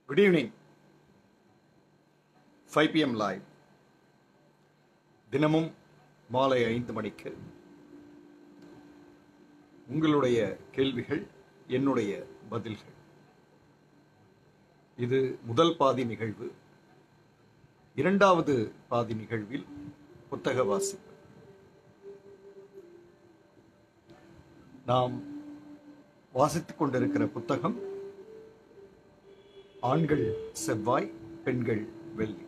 Good evening five PM live தினமும் மாலை ஐந்து மணிக்கு உங்களுடைய கேள்விகள் என்னுடைய பதில்கள் இது முதல் பாதி நிகழ்வு இரண்டாவது பாதி நிகழ்வில் புத்தக வாசிப்பு நாம் வாசித்துக் கொண்டிருக்கிற புத்தகம் ஆண்கள் செவ்வாய் பெண்கள் வெள்ளி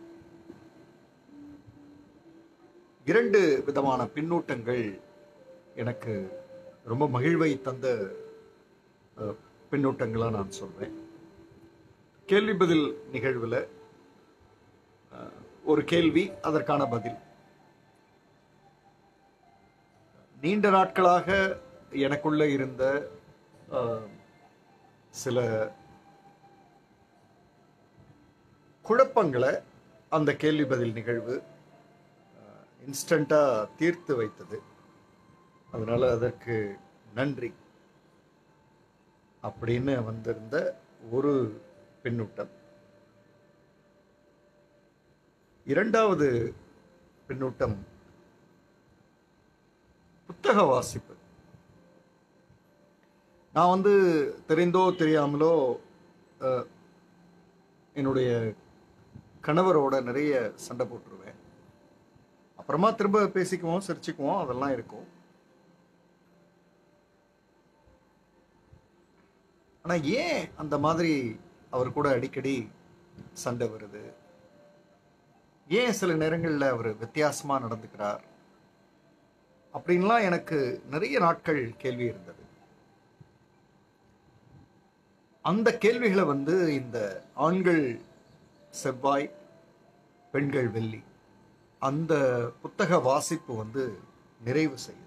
இரண்டு விதமான பின்னூட்டங்கள் எனக்கு ரொம்ப மகிழ்வை தந்த அஹ், பின்னூட்டங்களா நான் சொல்றேன் கேள்வி பதில் நிகழ்வுல அஹ், ஒரு கேள்வி அதற்கான பதில் நீண்ட நாட்களாக எனக்குள்ள இருந்த அஹ், சில குழப்பங்களை அந்த கேள்வி பதில் நிகழ்வு இன்ஸ்டண்ட்டாக தீர்த்து வைத்தது அதனால அதற்கு நன்றி அப்படின்னு வந்திருந்த ஒரு பின்னூட்டம் இரண்டாவது பின்னூட்டம் புத்தக வாசிப்பு நான் வந்து தெரிந்தோ தெரியாமலோ அஹ், என்னுடைய கணவரோட நிறைய சண்டை போட்டுருவேன் அப்புறமா திரும்ப பேசிக்குவோம் சிரிச்சுக்குவோம் அதெல்லாம் இருக்கும் ஆனா ஏன் அந்த மாதிரி அவர் கூட அடிக்கடி சண்டை வருது ஏன் சில நேரங்கள்ல அவர் வித்தியாசமா நடந்துக்கிறார் அப்படின்லாம் எனக்கு நிறைய நாட்கள் கேள்வி இருந்தது அந்த கேள்விகளை வந்து இந்த ஆண்கள் செவ்வாய் பெண்கள் வெள்ளி அந்த புத்தக வாசிப்பு வந்து நிறைவு செய்யுது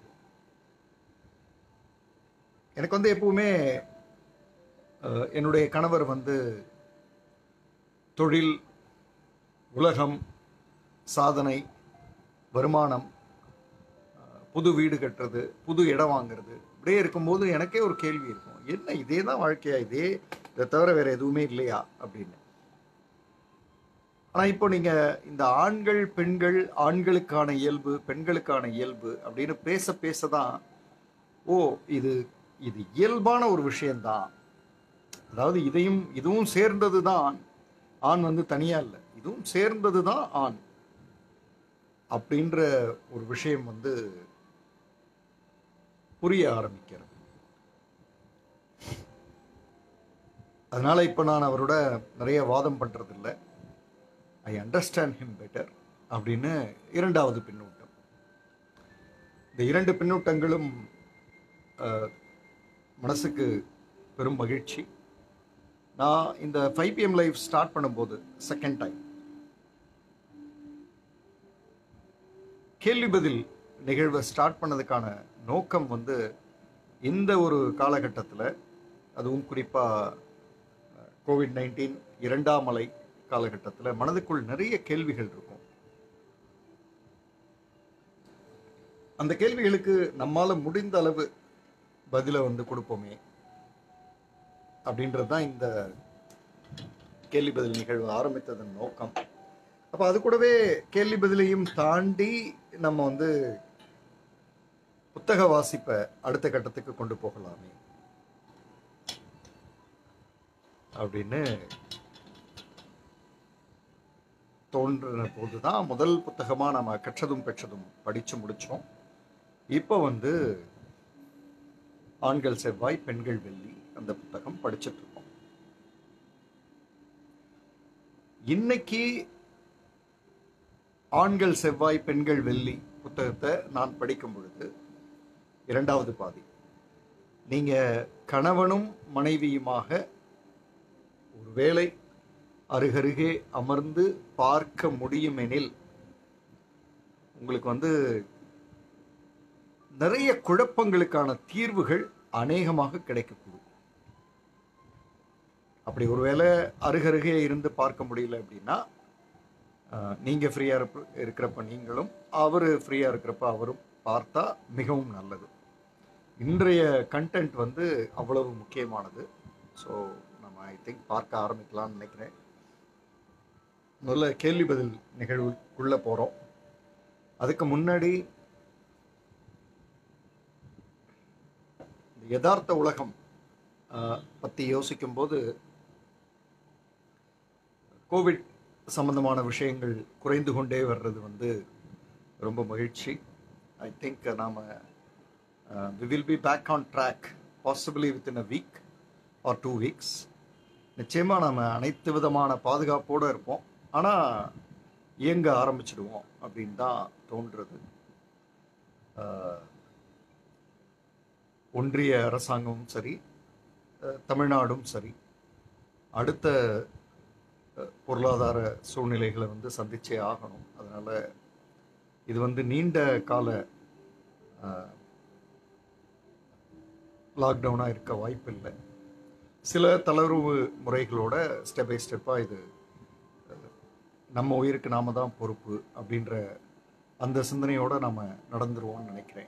எனக்கு வந்து எப்பவுமே அஹ், என்னுடைய கணவர் வந்து தொழில் உலகம் சாதனை வருமானம் அஹ், புது வீடு கட்டுறது புது இடம் வாங்குறது இப்படியே இருக்கும்போது எனக்கே ஒரு கேள்வி இருக்கும் என்ன இதே தான் வாழ்க்கையா இதே இதை தவிர வேற எதுவுமே இல்லையா அப்படின்னு ஆனா இப்போ நீங்க இந்த ஆண்கள் பெண்கள் ஆண்களுக்கான இயல்பு பெண்களுக்கான இயல்பு அப்படின்னு பேச பேசதான் ஓ இது இது இயல்பான ஒரு விஷயம்தான் அதாவது இதையும் இதுவும் சேர்ந்தது தான் ஆண் வந்து தனியா இல்லை இதுவும் சேர்ந்தது தான் ஆண் அப்படின்ற ஒரு விஷயம் வந்து புரிய ஆரம்பிக்கிறது அதனால இப்ப நான் அவரோட நிறைய வாதம் பண்றது இல்லை ஐ அண்டர்ஸ்டாண்ட் ஹிம் பெட்டர் அப்படின்னு இரண்டாவது பின்னூட்டம் இந்த இரண்டு பின்னூட்டங்களும் அஹ், மனசுக்கு பெரும் மகிழ்ச்சி நான் இந்த ஃபைவ் பிஎம் லைவ் ஸ்டார்ட் பண்ணும்போது செகண்ட் டைம் கேள்வி பதில் நிகழ்வை ஸ்டார்ட் பண்ணதுக்கான நோக்கம் வந்து இந்த ஒரு காலகட்டத்தில் அதுவும் குறிப்பாக கோவிட் நைன்டீன் இரண்டாம் அலை காலகட்டத்தில் மனதுக்குள் நிறைய கேள்விகள் இருக்கும் அந்த கேள்விகளுக்கு நம்மால முடிந்த அளவு பதிலை வந்து கொடுப்போமே அப்படின்றது தான் இந்த கேள்வி பதில் நிகழ்வு ஆரம்பித்ததன் நோக்கம் அப்போ அது கூடவே கேள்வி பதிலையும் தாண்டி நம்ம வந்து புத்தக வாசிப்பை அடுத்த கட்டத்துக்கு கொண்டு போகலாமே அப்படின்னு தோன்றின போதுதான் முதல் புத்தகமா நம்ம கற்றதும் பெற்றதும் படிச்சு முடிச்சோம் இப்போ வந்து ஆண்கள் செவ்வாய் பெண்கள் வெள்ளி அந்த புத்தகம் படிச்சிட்டு இருக்கோம் இன்னைக்கு ஆண்கள் செவ்வாய் பெண்கள் வெள்ளி புத்தகத்தை நான் படிக்கும் பொழுது இரண்டாவது பாதி நீங்க கணவனும் மனைவியுமாக ஒருவேளை அருகருகே அமர்ந்து பார்க்க முடியுமெனில் உங்களுக்கு வந்து நிறைய குழப்பங்களுக்கான தீர்வுகள் அநேகமாக கிடைக்கக்கூடும் அப்படி ஒருவேளை அருகருகே இருந்து பார்க்க முடியல அப்படின்னா அஹ், நீங்க ஃப்ரீயா இருப்ப இருக்கிறப்ப நீங்களும் அவரு ஃப்ரீயா இருக்கிறப்ப அவரும் பார்த்தா மிகவும் நல்லது இன்றைய கண்டென்ட் வந்து அவ்வளவு முக்கியமானது ஸோ நம்ம ஐ திங்க் பார்க்க ஆரம்பிக்கலாம்னு நினைக்கிறேன் முதல்ல கேள்வி பதில் நிகழ்வுக்குள்ளே போகிறோம் அதுக்கு முன்னாடி இந்த யதார்த்த உலகம் பற்றி யோசிக்கும்போது கோவிட் சம்பந்தமான விஷயங்கள் குறைந்து கொண்டே வர்றது வந்து ரொம்ப மகிழ்ச்சி ஐ திங்க் நாம் we will be back on track possibly within a week or two weeks நிச்சயமாக நம்ம அனைத்து விதமான பாதுகாப்போடு இருப்போம் ஆனால் இயங்க ஆரம்பிச்சிடுவோம் அப்படின்னு தான் தோன்றுறது ஆஹ், ஒன்றிய அரசாங்கமும் சரி அஹ், தமிழ்நாடும் சரி அடுத்த அஹ், பொருளாதார சூழ்நிலைகளை வந்து சந்திச்சே ஆகணும் அதனால் இது வந்து நீண்ட கால லாக்டவுனாக இருக்க வாய்ப்பில்லை சில தளர்வு முறைகளோட ஸ்டெப் பை ஸ்டெப்பாக இது அஹ், நம்ம உயிருக்கு நாம தான் பொறுப்பு அப்படின்ற அந்த சிந்தனையோட நம்ம நடந்துருவோம்னு நினைக்கிறேன்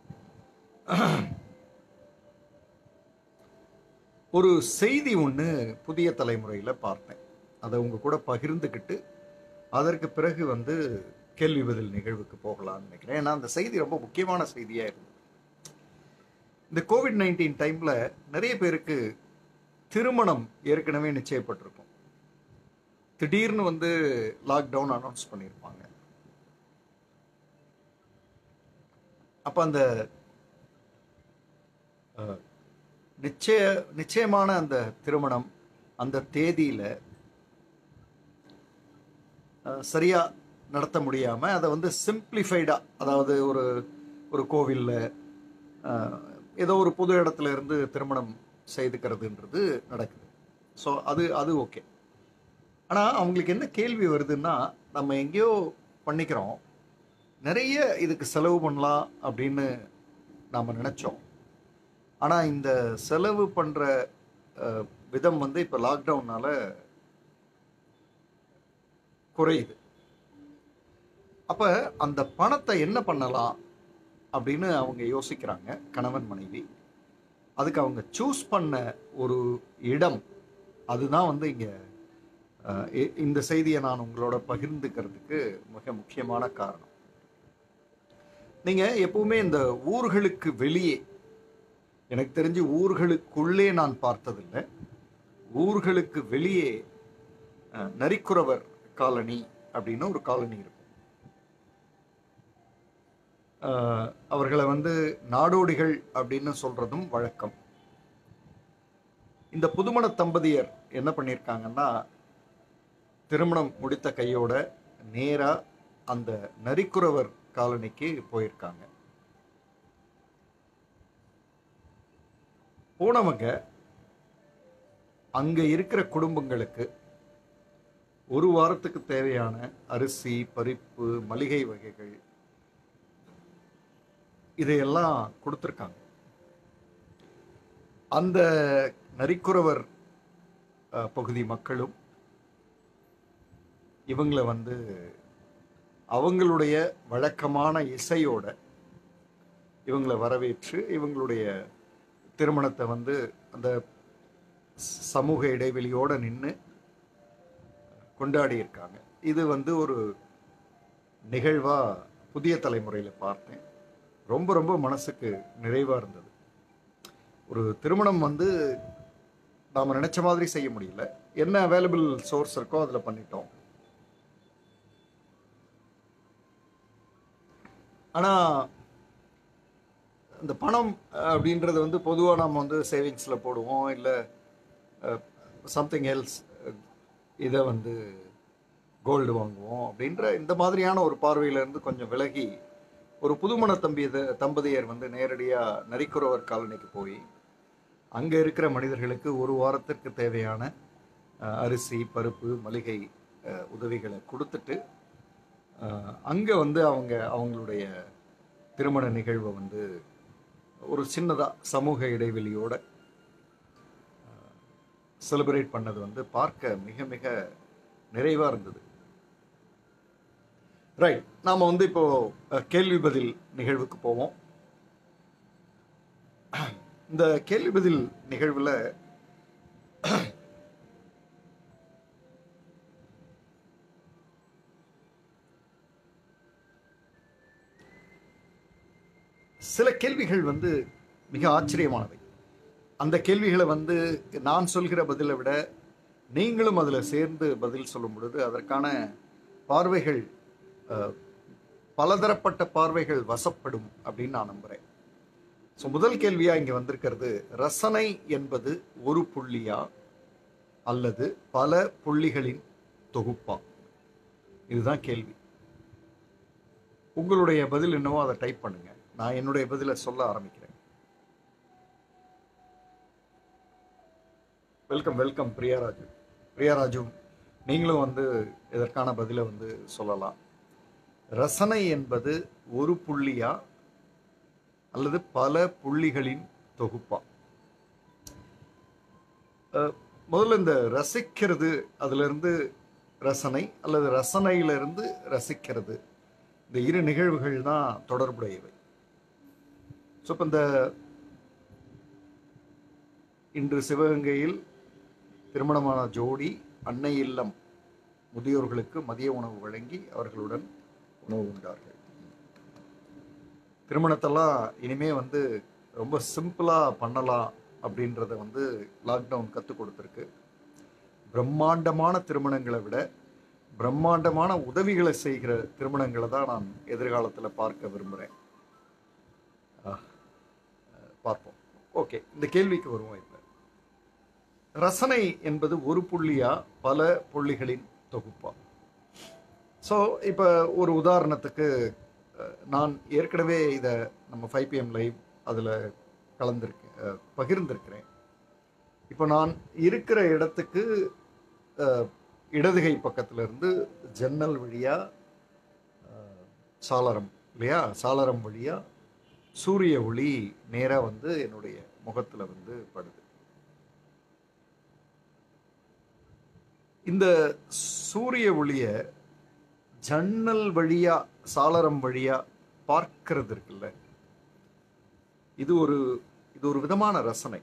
ஒரு செய்தி ஒன்று புதிய தலைமுறையில் பார்த்தேன் அதை உங்க கூட பகிர்ந்துக்கிட்டு அதற்கு பிறகு வந்து கேள்வி பதில் நிகழ்வுக்கு போகலாம்னு நினைக்கிறேன் ஏன்னா அந்த செய்தி ரொம்ப முக்கியமான செய்தியாக இருந்தது இந்த கோவிட் நைன்டீன் டைமில் நிறைய பேருக்கு திருமணம் ஏற்கனவே நிச்சயப்பட்டிருக்கும் திடீர்னு வந்து லாக்டவுன் அனௌன்ஸ் பண்ணியிருப்பாங்க அப்போ அந்த அஹ், நிச்சய நிச்சயமான அந்த திருமணம் அந்த தேதியில் சரியா நடத்த முடியாம அதை வந்து சிம்பிளிஃபைடா அதாவது ஒரு ஒரு கோவில்ல அஹ், ஏதோ ஒரு பொது இடத்துல இருந்து திருமணம் செய்துக்கிறதுன்றது நடக்குது ஸோ அது அது ஓகே ஆனால் அவங்களுக்கு என்ன கேள்வி வருதுன்னா நம்ம எங்கேயோ பண்ணிக்கிறோம் நிறைய இதுக்கு செலவு பண்ணலாம் அப்படின்னு நாம் நினச்சோம் ஆனால் இந்த செலவு பண்ணுற விதம் வந்து இப்போ லாக்டவுனால குறையுது அப்போ அந்த பணத்தை என்ன பண்ணலாம் அப்படின்னு அவங்க யோசிக்கிறாங்க கணவன் மனைவி அதுக்கு அவங்க சூஸ் பண்ண ஒரு இடம் அதுதான் வந்து இங்கே இந்த செய்தியை நான் உங்களோட பகிர்ந்துக்கிறதுக்கு மிக முக்கியமான காரணம் நீங்கள் எப்பவுமே இந்த ஊர்களுக்கு வெளியே எனக்கு தெரிஞ்சு ஊர்களுக்குள்ளே நான் பார்த்ததில்லை ஊர்களுக்கு வெளியே அஹ், நரிக்குறவர் காலனி அப்படின்னு ஒரு காலனி இருக்கும் அஹ், அவர்களை வந்து நாடோடிகள் அப்படின்னு சொல்றதும் வழக்கம் இந்த புதுமண தம்பதியர் என்ன பண்ணியிருக்காங்கன்னா திருமணம் முடித்த கையோட நேரா அந்த நரிக்குறவர் காலனிக்கு போயிருக்காங்க போனவங்க அங்க இருக்கிற குடும்பங்களுக்கு ஒரு வாரத்துக்கு தேவையான அரிசி பருப்பு மளிகை வகைகள் இதையெல்லாம் கொடுத்துருக்காங்க அந்த நரிக்குறவர் அஹ், பகுதி மக்களும் இவங்களை வந்து அவங்களுடைய வழக்கமான இசையோட இவங்களை வரவேற்று இவங்களுடைய திருமணத்தை வந்து அந்த சமூக இடைவெளியோட நின்று கொண்டாடி இருக்காங்க இது வந்து ஒரு நிகழ்வா புதிய தலைமுறையில் பார்த்தேன் ரொம்ப ரொம்ப மனசுக்கு நிறைவா இருந்தது ஒரு திருமணம் வந்து நாம் நினைச்ச மாதிரி செய்ய முடியல என்ன அவைலபிள் சோர்ஸ் இருக்கோ அதில் பண்ணிட்டோம் ஆனால் இந்த பணம் அஹ், அப்படின்றது வந்து பொதுவாக நம்ம வந்து சேவிங்ஸில் போடுவோம் இல்லை சம்திங் எல்ஸ் இதை வந்து கோல்டு வாங்குவோம் அப்படின்ற இந்த மாதிரியான ஒரு பார்வையிலேருந்து கொஞ்சம் விலகி ஒரு புதுமண தம்பி தம்பதியர் வந்து நேரடியாக நரிக்குறவர் காலனிக்கு போய் அங்கே இருக்கிற மனிதர்களுக்கு ஒரு வாரத்திற்கு தேவையான அஹ், அரிசி பருப்பு மளிகை அஹ், உதவிகளை கொடுத்துட்டு அங்கே வந்து அவங்க அவங்களுடைய திருமண நிகழ்வை வந்து ஒரு சின்னதாக சமூக இடைவெளியோட செலிப்ரேட் பண்ணது வந்து பார்க்க மிக மிக நிறைவாக இருந்தது ரைட் நாம் வந்து இப்போ அஹ், கேள்வி பதில் நிகழ்வுக்கு போவோம் இந்த கேள்வி பதில் நிகழ்வில் சில கேள்விகள் வந்து மிக ஆச்சரியமானவை அந்த கேள்விகளை வந்து நான் சொல்கிற பதிலை விட நீங்களும் அதில் சேர்ந்து பதில் சொல்லும் பொழுது அதற்கான பார்வைகள் அஹ், பலதரப்பட்ட பார்வைகள் வசப்படும் அப்படின்னு நான் நம்புகிறேன் ஸோ முதல் கேள்வியாக இங்கே வந்திருக்கிறது ரசனை என்பது ஒரு புள்ளியா அல்லது பல புள்ளிகளின் தொகுப்பா இதுதான் கேள்வி உங்களுடைய பதில் என்னவோ அதை டைப் பண்ணுங்க நான் என்னுடைய பதிலை சொல்ல ஆரம்பிக்கிறேன் வெல்கம் வெல்கம் பிரியாராஜு பிரியாராஜு நீங்களும் வந்து இதற்கான பதிலை வந்து சொல்லலாம் ரசனை என்பது ஒரு புள்ளியா அல்லது பல புள்ளிகளின் தொகுப்பா அஹ், முதல்ல இந்த ரசிக்கிறது அதிலிருந்து ரசனை அல்லது ரசனையிலிருந்து ரசிக்கிறது இந்த இரு நிகழ்வுகள் தான் தொடர்புடையவை ஸோ இப்போ இந்த இன்று சிவகங்கையில் திருமணமான ஜோடி அன்னை இல்லம் முதியோர்களுக்கு மதிய உணவு வழங்கி அவர்களுடன் உணவு உண்டார்கள் திருமணத்தெல்லாம் இனிமே வந்து ரொம்ப சிம்பிளாக பண்ணலாம் அப்படின்றத வந்து லாக்டவுன் கற்றுக் கொடுத்துருக்கு பிரம்மாண்டமான திருமணங்களை விட பிரம்மாண்டமான உதவிகளை செய்கிற திருமணங்களை தான் நான் எதிர்காலத்தில் பார்க்க விரும்புகிறேன் பார்ப்போம் ஓகே இந்த கேள்விக்கு வருவோம் இப்போ ரசனை என்பது ஒரு புள்ளியா பல புள்ளிகளின் தொகுப்பா ஸோ இப்போ ஒரு உதாரணத்துக்கு அஹ், நான் ஏற்கனவே இதை நம்ம ஃபைவ் பிஎம் லைவ் அதில் கலந்துருக்கேன் அஹ், பகிர்ந்திருக்கிறேன் இப்போ நான் இருக்கிற இடத்துக்கு அஹ், இடதுகை பக்கத்துல இருந்து ஜன்னல் வழியா அஹ், சாளரம் இல்லையா சாளரம் வழியா சூரிய ஒளி நேரா வந்து என்னுடைய முகத்துல வந்து படுது இந்த சூரிய ஒளிய ஜன்னல் வழியா சாளரம் வழியா பார்க்கிறது இருக்குல்ல இது ஒரு இது ஒரு விதமான ரசனை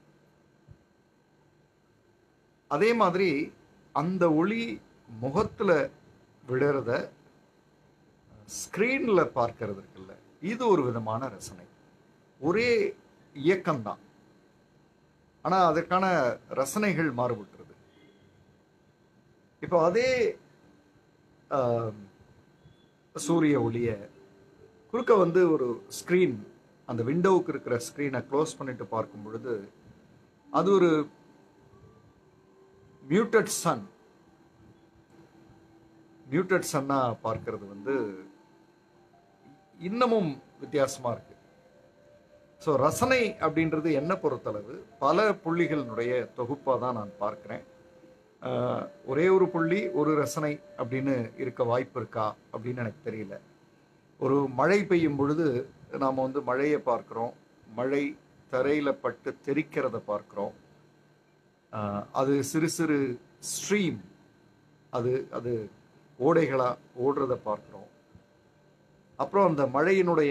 அதே மாதிரி அந்த ஒளி முகத்துல விடுறத ஸ்கிரீன்ல பார்க்கறது இருக்குல்ல இது ஒரு விதமான ரசனை ஒரே இயக்கம்தான் ஆனா அதற்கான ரசனைகள் மாறுபட்டுருது இப்போ அதே ஆம், சூரிய ஒளிய குறுக்க வந்து ஒரு ஸ்க்ரீன் அந்த விண்டோவுக்கு இருக்கிற ஸ்க்ரீனை க்ளோஸ் பண்ணிட்டு பார்க்கும் பொழுது அது ஒரு மியூட்டட் சன் மியூட்டட் சன்னா பார்க்கிறது வந்து இன்னமும் வித்தியாசமா இருக்கு ஸோ ரசனை அப்படின்றது என்ன பொறுத்தளவு பல புள்ளிகளினுடைய தொகுப்பாக தான் நான் பார்க்கிறேன் ஆஹ், ஒரே ஒரு புள்ளி ஒரு ரசனை அப்படின்னு இருக்க வாய்ப்பு இருக்கா அப்படின்னு எனக்கு தெரியல ஒரு மழை பெய்யும் பொழுது நாம் வந்து மழையை பார்க்கிறோம் மழை தரையில பட்டு தெறிக்கிறத பார்க்கிறோம் ஆஹ், அது சிறு சிறு ஸ்ட்ரீம் அது அது ஓடைகளா ஓடுறத பார்க்கிறோம் அப்புறம் அந்த மழையினுடைய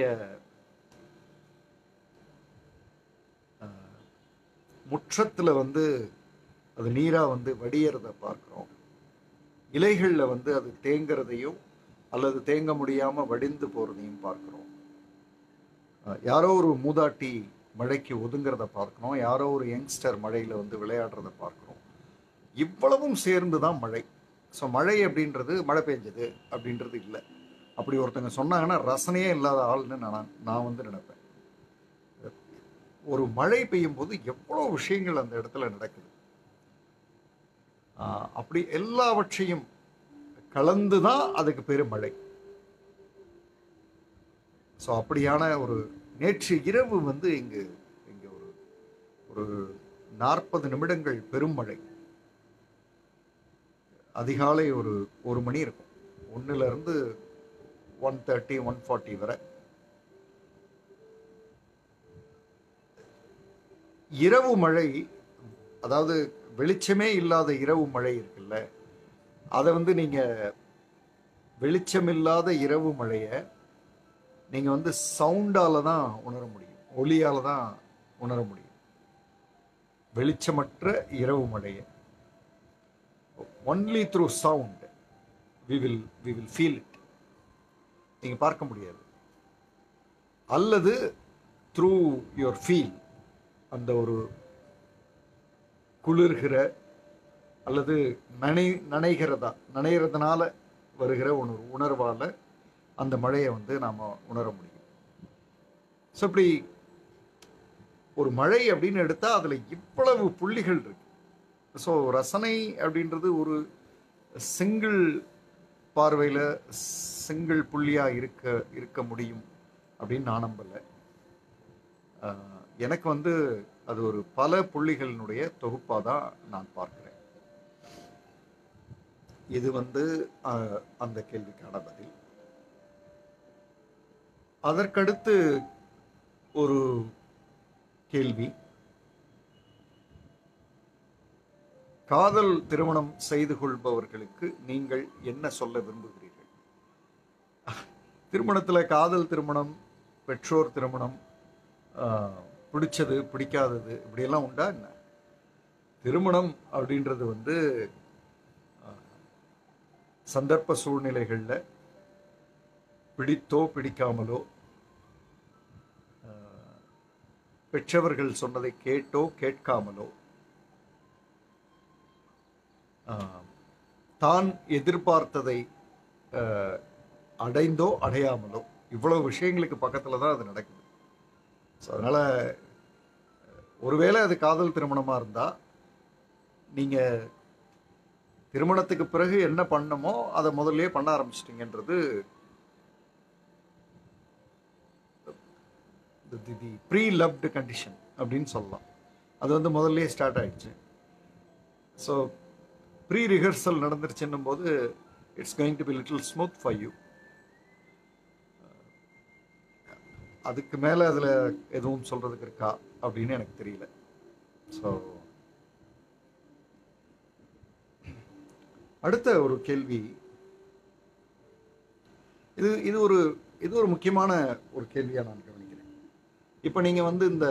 ஆஹ், முற்றத்துல வந்து அது நீரா வந்து வடியறத பார்க்கிறோம் இலைகள்ல வந்து அது தேங்குறதையும் அல்லது தேங்க முடியாம வடிந்து போறதையும் பார்க்கிறோம் ஆஹ், யாரோ ஒரு மூதாட்டி மழைக்கு ஒதுங்கிறத பார்க்கிறோம் யாரோ ஒரு யங்ஸ்டர் மழையில வந்து விளையாடுறத பார்க்கிறோம் இவ்வளவும் சேர்ந்து தான் மழை ஸோ மழை அப்படின்றது மழை பெஞ்சது அப்படின்றது இல்லை அப்படி ஒருத்தங்க சொன்னாங்கன்னா ரசனையே இல்லாத ஆள்னு நான் நான் வந்து நினைப்பேன் ஒரு மழை பெய்யும் போது எவ்வளோ விஷயங்கள் அந்த இடத்துல நடக்குது ஆஹ் அப்படி எல்லாவற்றையும் கலந்து தான் அதுக்கு பேர் மழை ஸோ அப்படியான ஒரு நேற்று இரவு வந்து இங்கு இங்கே ஒரு ஒரு நாற்பது நிமிடங்கள் பெருமழை அதிகாலை ஒரு ஒரு மணி இருக்கும் ஒன்னுல இருந்து ஒன் தேர்ட்டி ஒன் ஃபார்ட்டி வரை இரவு மழை அதாவது வெளிச்சமே இல்லாத இரவு மழை இருக்குல்ல அதை வந்து நீங்க வெளிச்சமில்லாத இரவு மழையை நீங்க வந்து சவுண்டால தான் உணர முடியும் ஒளியால தான் உணர முடியும் வெளிச்சமற்ற இரவு மழையை only through sound we will we will feel it நீங்கள் பார்க்க முடியாது அல்லது த்ரூ யுவர் ஃபீல் அந்த ஒரு குளிர்கிற அல்லது நனை நனைகிறதா நனைகிறதுனால வருகிற ஒரு உணர்வால் அந்த மழையை வந்து நாம் உணர முடியும் ஸோ இப்படி ஒரு மழை அப்படின்னு எடுத்தால் அதில் இவ்வளவு புள்ளிகள் இருக்கு ஸோ ரசனை அப்படின்றது ஒரு சிங்கிள் பார்வையில் சிங்கிள் புள்ளியாக இருக்க இருக்க முடியும் அப்படின்னு நான் நம்பலை ஆஹ் எனக்கு வந்து அது ஒரு பல புள்ளிகளினுடைய தொகுப்பாக தான் நான் பார்க்கிறேன் இது வந்து ஆஹ், அந்த கேள்விக்கான பதில் அதற்கடுத்து ஒரு கேள்வி காதல் திருமணம் செய்து கொள்பவர்களுக்கு நீங்கள் என்ன சொல்ல விரும்புகிறீர்கள் திருமணத்துல காதல் திருமணம் பெற்றோர் திருமணம் ஆஹ், பிடிச்சது பிடிக்காதது இப்படியெல்லாம் உண்டா என்ன திருமணம் அப்படின்றது வந்து ஆஹ், சந்தர்ப்ப சூழ்நிலைகளில் பிடித்தோ பிடிக்காமலோ ஆஹ், பெற்றவர்கள் சொன்னதை கேட்டோ கேட்காமலோ ஆஹ், தான் எதிர்பார்த்ததை ஆஹ், அடைந்தோ அடையாமலோ இவ்வளவு விஷயங்களுக்கு பக்கத்தில் தான் அது நடக்குது ஸோ அதனால் ஒருவேளை அது காதல் திருமணமாக இருந்தால் நீங்கள் திருமணத்துக்கு பிறகு என்ன பண்ணணுமோ அதை முதல்லயே பண்ண ஆரம்பிச்சிட்டிங்கன்றது தி ப்ரீ லவ்டு கண்டிஷன் அப்படின்னு சொல்லலாம் அது வந்து முதல்லயே ஸ்டார்ட் ஆயிடுச்சு ஸோ ப்ரீ ரிஹர்சல் நடந்துருச்சுன்னும் போது it's going to be little smooth for you அதுக்கு மேலே அதில் எதுவும் சொல்கிறதுக்கு இருக்கா அப்படின்னு எனக்கு தெரியல ஸோ அடுத்த ஒரு கேள்வி இது இது ஒரு இது ஒரு முக்கியமான ஒரு கேள்வியாக நான் கவனிக்கிறேன் இப்போ நீங்கள் வந்து இந்த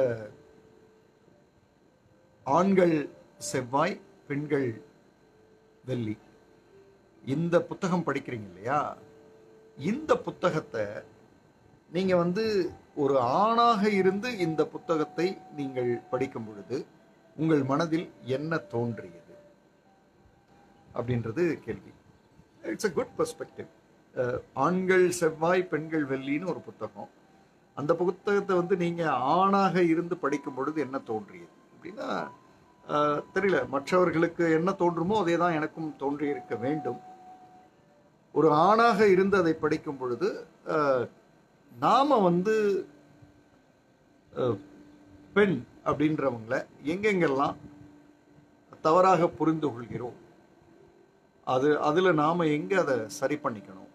ஆண்கள் செவ்வாய் பெண்கள் வெள்ளி இந்த புத்தகம் படிக்கிறீங்க இல்லையா இந்த புத்தகத்தை நீங்க வந்து ஒரு ஆணாக இருந்து இந்த புத்தகத்தை நீங்கள் படிக்கும் பொழுது உங்கள் மனதில் என்ன தோன்றியது அப்படின்றது கேள்வி இட்ஸ் a குட் பெர்ஸ்பெக்டிவ் ஆண்கள் செவ்வாய் பெண்கள் வெள்ளின்னு ஒரு புத்தகம் அந்த புத்தகத்தை வந்து நீங்க ஆணாக இருந்து படிக்கும் பொழுது என்ன தோன்றியது அப்படின்னா அஹ், தெரியல மற்றவர்களுக்கு என்ன தோன்றுமோ அதே தான் எனக்கும் தோன்றியிருக்க வேண்டும் ஒரு ஆணாக இருந்து அதை படிக்கும் பொழுது அஹ், நாம வந்து அஹ், பெண் அப்படின்றவங்கள எங்கெங்கெல்லாம் தவறாக புரிந்து கொள்கிறோம் அது அதுல நாம எங்க அதை சரி பண்ணிக்கணும்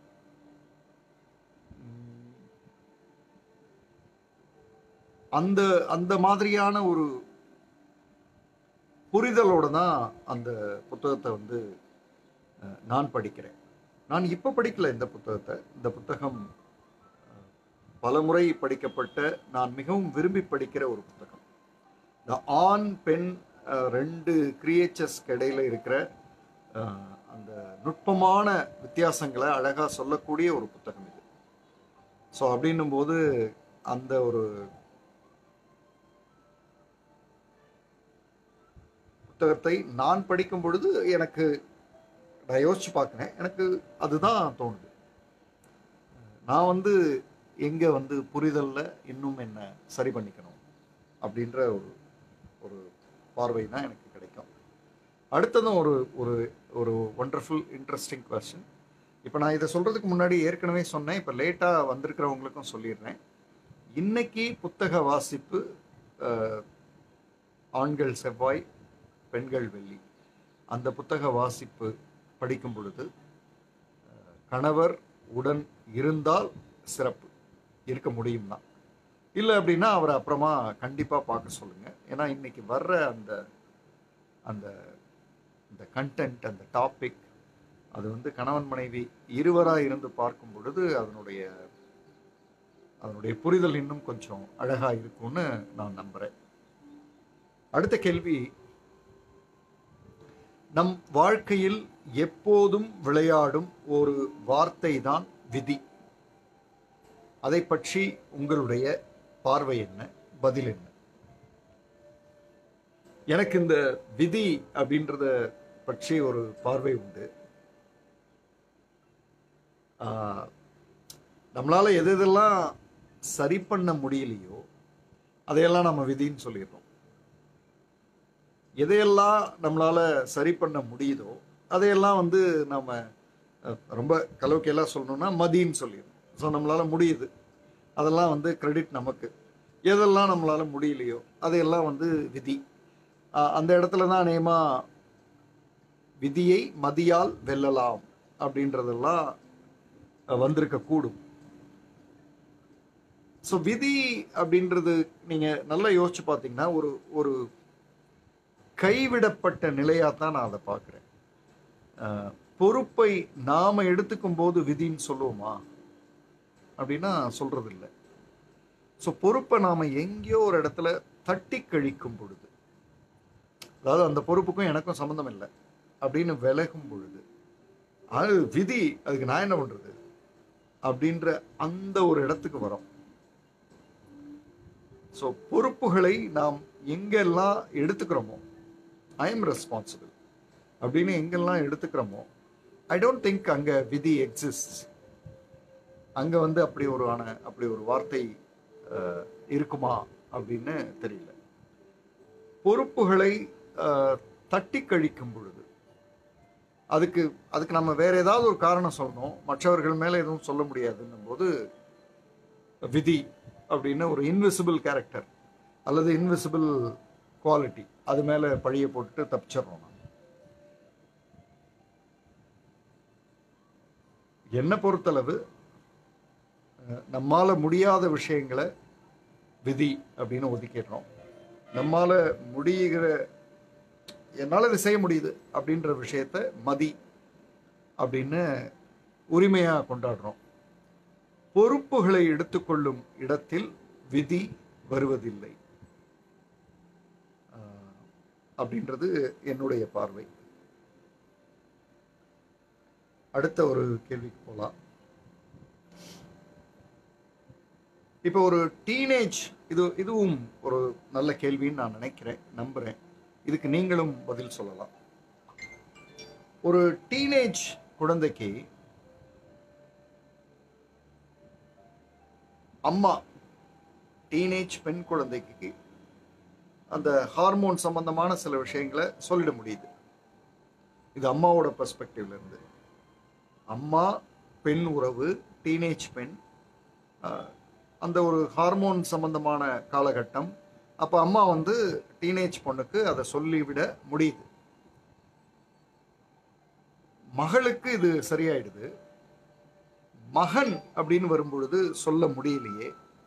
உம், அந்த அந்த மாதிரியான ஒரு புரிதலோட தான் அந்த புத்தகத்தை வந்து அஹ், நான் படிக்கிறேன் நான் இப்ப படிக்கல இந்த புத்தகத்தை இந்த புத்தகம் அஹ், பலமுறை படிக்கப்பட்ட நான் மிகவும் விரும்பி படிக்கிற ஒரு புத்தகம் இந்த ஆண் பெண் அஹ், ரெண்டு கிரியேச்சர்ஸ்க்கு இடையில இருக்கிற அஹ், அந்த நுட்பமான வித்தியாசங்களை அழகா சொல்லக்கூடிய ஒரு புத்தகம் இது ஸோ அப்படின்னும் போது அந்த ஒரு புத்தகத்தை நான் படிக்கும் பொழுது எனக்கு நான் யோசிச்சு பார்க்குறேன் எனக்கு அதுதான் தோணுது நான் வந்து எங்க வந்து புரிதல்ல இன்னும் என்ன சரி பண்ணிக்கணும் அப்படின்ற ஒரு ஒரு பார்வை தான் எனக்கு கிடைக்கும் அடுத்ததும் ஒரு ஒரு ஒரு ஒண்டர்ஃபுல் இன்ட்ரெஸ்டிங் கொஸ்டின் இப்போ நான் இதை சொல்றதுக்கு முன்னாடி ஏற்கனவே சொன்னேன் இப்போ லேட்டாக வந்திருக்கிறவங்களுக்கும் சொல்லிடுறேன் இன்னைக்கு புத்தக வாசிப்பு அஹ், ஆண்கள் செவ்வாய் பெண்கள் வெள்ளி அந்த புத்தக வாசிப்பு படிக்கும் பொழுது அஹ், கணவர் உடன் இருந்தால் சிறப்பு இருக்க முடியும் தான் இல்லை அப்படின்னா அவரை அப்புறமா கண்டிப்பாக பார்க்க சொல்லுங்க ஏன்னா இன்னைக்கு வர்ற அந்த அந்த இந்த கண்டென்ட் அந்த டாபிக் அது வந்து கணவன் மனைவி இருவராக இருந்து பார்க்கும் பொழுது அதனுடைய அதனுடைய புரிதல் இன்னும் கொஞ்சம் அழகா இருக்கும்னு நான் நம்புறேன் அடுத்த கேள்வி நம் வாழ்க்கையில் எப்போதும் விளையாடும் ஒரு வார்த்தை தான் விதி அதை பற்றி உங்களுடைய பார்வை என்ன பதில் என்ன எனக்கு இந்த விதி அப்படின்றத பற்றி ஒரு பார்வை உண்டு ஆஹ், நம்மளால எது எதெல்லாம் சரி பண்ண முடியலையோ அதையெல்லாம் நம்ம விதின்னு சொல்லிடுறோம் எதையெல்லாம் நம்மளால சரி பண்ண முடியுதோ அதையெல்லாம் வந்து நம்ம அஹ், ரொம்ப கலோக்கியெல்லாம் சொல்லணும்னா மதின்னு சொல்லிடுறோம் ஸோ நம்மளால முடியுது அதெல்லாம் வந்து கிரெடிட் நமக்கு எதெல்லாம் நம்மளால முடியலையோ அதையெல்லாம் வந்து விதி ஆஹ், அந்த இடத்துல தான் நேமா விதியை மதியால் வெல்லலாம் அப்படின்றதெல்லாம் அஹ், வந்திருக்க கூடும் ஸோ விதி அப்படின்றது நீங்க நல்லா யோசிச்சு பார்த்தீங்கன்னா ஒரு ஒரு கைவிடப்பட்ட நிலையாக தான் நான் அதை பார்க்குறேன் பொறுப்பை நாம எடுத்துக்கும் போது விதின்னு சொல்லுவோமா அப்படின்னா சொல்றது இல்லை ஸோ பொறுப்பை நாம எங்கேயோ ஒரு இடத்துல தட்டி கழிக்கும் பொழுது அதாவது அந்த பொறுப்புக்கும் எனக்கும் சம்மந்தம் இல்லை அப்படின்னு விலகும் பொழுது அது விதி அதுக்கு நான் என்ன பண்றது அப்படின்ற அந்த ஒரு இடத்துக்கு வரோம் ஸோ பொறுப்புகளை நாம் எங்கெல்லாம் எடுத்துக்கிறோமோ ஐ எம் ரெஸ்பான்சிபிள் அப்படின்னு எங்கெல்லாம் எடுத்துக்கிறோமோ ஐ டோன்ட் திங்க் அங்கே விதி எக்ஸிஸ்ட் அங்கே வந்து அப்படி ஒரு ஆன அப்படி ஒரு வார்த்தை அஹ், இருக்குமா அப்படின்னு தெரியல பொறுப்புகளை அஹ், தட்டி கழிக்கும் பொழுது அதுக்கு அதுக்கு நம்ம வேற ஏதாவது ஒரு காரணம் சொல்லணும் மற்றவர்கள் மேலே எதுவும் சொல்ல முடியாதுன்னும் போது விதி அப்படின்னு ஒரு இன்விசிபிள் கேரக்டர் அல்லது இன்விசிபிள் குவாலிட்டி அது மேலே பழிய போட்டு தப்பிச்சிடுறோம் நம்ம என்னை பொறுத்தளவு அஹ், நம்மால முடியாத விஷயங்களை விதி அப்படின்னு ஒதுக்கிடுறோம் நம்மால முடிகிற என்னால் இது செய்ய முடியுது அப்படின்ற விஷயத்த மதி அப்படின்னு உரிமையாக கொண்டாடுறோம் பொறுப்புகளை எடுத்துக்கொள்ளும் இடத்தில் விதி வருவதில்லை ஆஹ், அப்படின்றது என்னுடைய பார்வை அடுத்த ஒரு கேள்விக்கு போகலாம் இப்போ ஒரு டீனேஜ் இது இதுவும் ஒரு நல்ல கேள்வின்னு நான் நினைக்கிறேன் நம்புறேன் இதுக்கு நீங்களும் பதில் சொல்லலாம் ஒரு டீனேஜ் குழந்தைக்கு அம்மா டீனேஜ் பெண் குழந்தைக்கு அந்த ஹார்மோன் சம்பந்தமான சில விஷயங்களை சொல்லிட முடியுது இது அம்மாவோட பெர்ஸ்பெக்டிவ்ல இருந்து அம்மா பெண் உறவு டீனேஜ் பெண் ஆஹ், அந்த ஒரு ஹார்மோன் சம்பந்தமான காலகட்டம் அப்போ அம்மா வந்து டீனேஜ் பொண்ணுக்கு அதை சொல்லிவிட முடியுது மகளுக்கு இது சரியாயிடுது மகன் அப்படின்னு வரும்பொழுது சொல்ல முடியலையே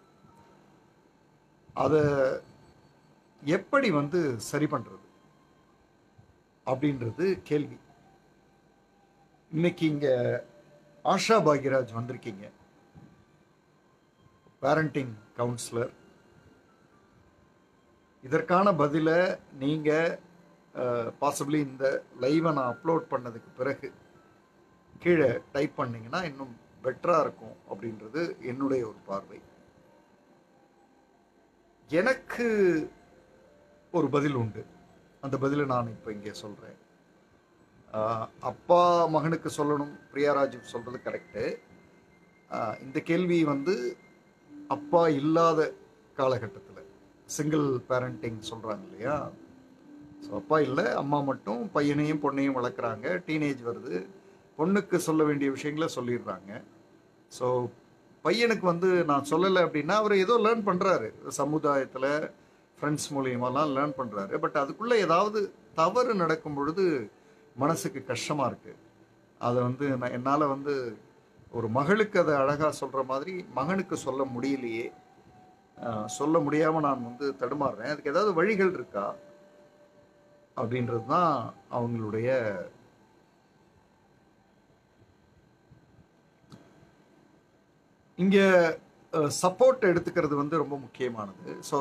அத எப்படி வந்து சரி பண்றது அப்படின்றது கேள்வி இன்னைக்கு இங்க ஆஷா பாக்யராஜ் வந்திருக்கீங்க பேரண்டிங் கவுன்சிலர் இதற்கான பதிலை நீங்க பாசிபிளி இந்த லைவை நான் அப்லோட் பண்ணதுக்கு பிறகு கீழே டைப் பண்ணீங்கன்னா இன்னும் பெட்டரா இருக்கும் அப்படின்றது என்னுடைய ஒரு பார்வை எனக்கு ஒரு பதில் உண்டு அந்த பதிலை நான் இப்போ இங்கே சொல்றேன் ஆஹ் அப்பா மகனுக்கு சொல்லணும் பிரியாராஜ் சொல்றது கரெக்டு இந்த கேள்வி வந்து அப்பா இல்லாத காலகட்டத்தில் சிங்கிள் பேரண்டிங் சொல்றாங்க இல்லையா ஸோ அப்பா இல்லை அம்மா மட்டும் பையனையும் பொண்ணையும் வளர்க்குறாங்க டீனேஜ் வருது பொண்ணுக்கு சொல்ல வேண்டிய விஷயங்களை சொல்லிடுறாங்க ஸோ பையனுக்கு வந்து நான் சொல்லலை அப்படின்னா அவர் ஏதோ லேர்ன் பண்ணுறாரு சமுதாயத்தில் ஃப்ரெண்ட்ஸ் மூலியமாலாம் லேர்ன் பண்ணுறாரு பட் அதுக்குள்ளே ஏதாவது தவறு நடக்கும் பொழுது மனசுக்கு கஷ்டமாக இருக்குது அதை வந்து நான் என்னால் வந்து ஒரு மகளுக்கு அதை அழகாக சொல்கிற மாதிரி மகனுக்கு சொல்ல முடியலையே ஆஹ் சொல்ல முடியாமல் நான் வந்து தடுமாறுறேன் அதுக்கு ஏதாவது வழிகள் இருக்கா அப்படின்றது தான் அவங்களுடைய இங்கே சப்போர்ட் எடுத்துக்கிறது வந்து ரொம்ப முக்கியமானது ஸோ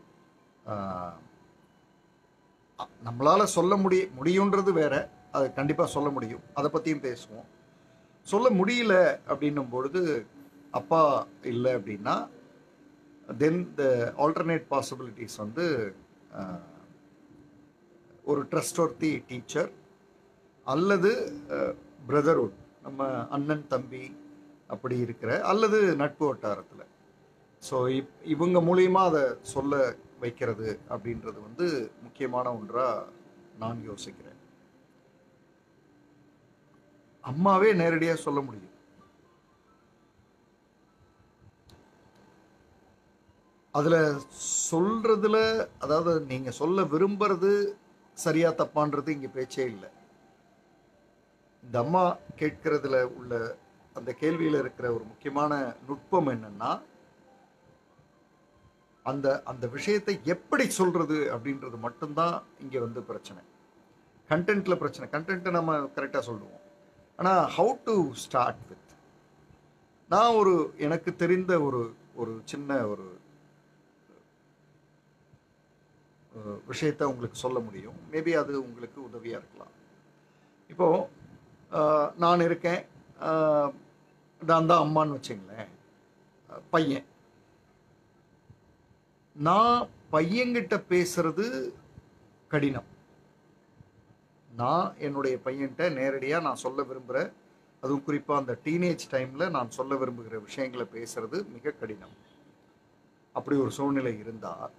நம்மளால சொல்ல முடிய முடியுன்றது வேற அது கண்டிப்பாக சொல்ல முடியும் அதை பற்றியும் பேசுவோம் சொல்ல முடியல அப்படின்னும் பொழுது அப்பா இல்லை அப்படின்னா தென் த ஆல்டர்னேட் பாசிபிலிட்டிஸ் வந்து அஹ், ஒரு ட்ரஸ்டொர்த்தி டீச்சர் அல்லது பிரதர்ஹுட் நம்ம அண்ணன் தம்பி அப்படி இருக்கிற அல்லது நட்பு வட்டாரத்தில் ஸோ இப் இவங்க மூலியமாக அதை சொல்ல வைக்கிறது அப்படின்றது வந்து முக்கியமான ஒன்றாக நான் யோசிக்கிறேன் அம்மாவே நேரடியாக சொல்ல முடியும் அதில் சொல்றதுல அதாவது நீங்கள் சொல்ல விரும்புறது சரியா தப்பான்றது இங்கே பேச்சே இல்லை இந்த அம்மா கேட்கறதுல உள்ள அந்த கேள்வியில் இருக்கிற ஒரு முக்கியமான நுட்பம் என்னன்னா அந்த அந்த விஷயத்தை எப்படி சொல்றது அப்படின்றது மட்டும்தான் இங்க வந்து பிரச்சனை கண்டென்ட்ல பிரச்சனை கண்டென்ட்டை நம்ம கரெக்டாக சொல்லுவோம் ஆனா ஹவு டு ஸ்டார்ட் வித் நான் ஒரு எனக்கு தெரிந்த ஒரு ஒரு சின்ன ஒரு அஹ், விஷயத்தை உங்களுக்கு சொல்ல முடியும் மேபி அது உங்களுக்கு உதவியா இருக்கலாம் இப்போ அஹ், நான் இருக்கேன் அஹ், நான் தான் அம்மான்னு வச்சுங்களேன் அஹ், பையன் நான் பையன்கிட்ட பேசுறது கடினம் நான் என்னுடைய பையன்கிட்ட நேரடியாக நான் சொல்ல விரும்புகிற அதுவும் குறிப்பாக அந்த டீனேஜ் டைமில் நான் சொல்ல விரும்புகிற விஷயங்களை பேசுறது மிக கடினம் அப்படி ஒரு சூழ்நிலை இருந்தால்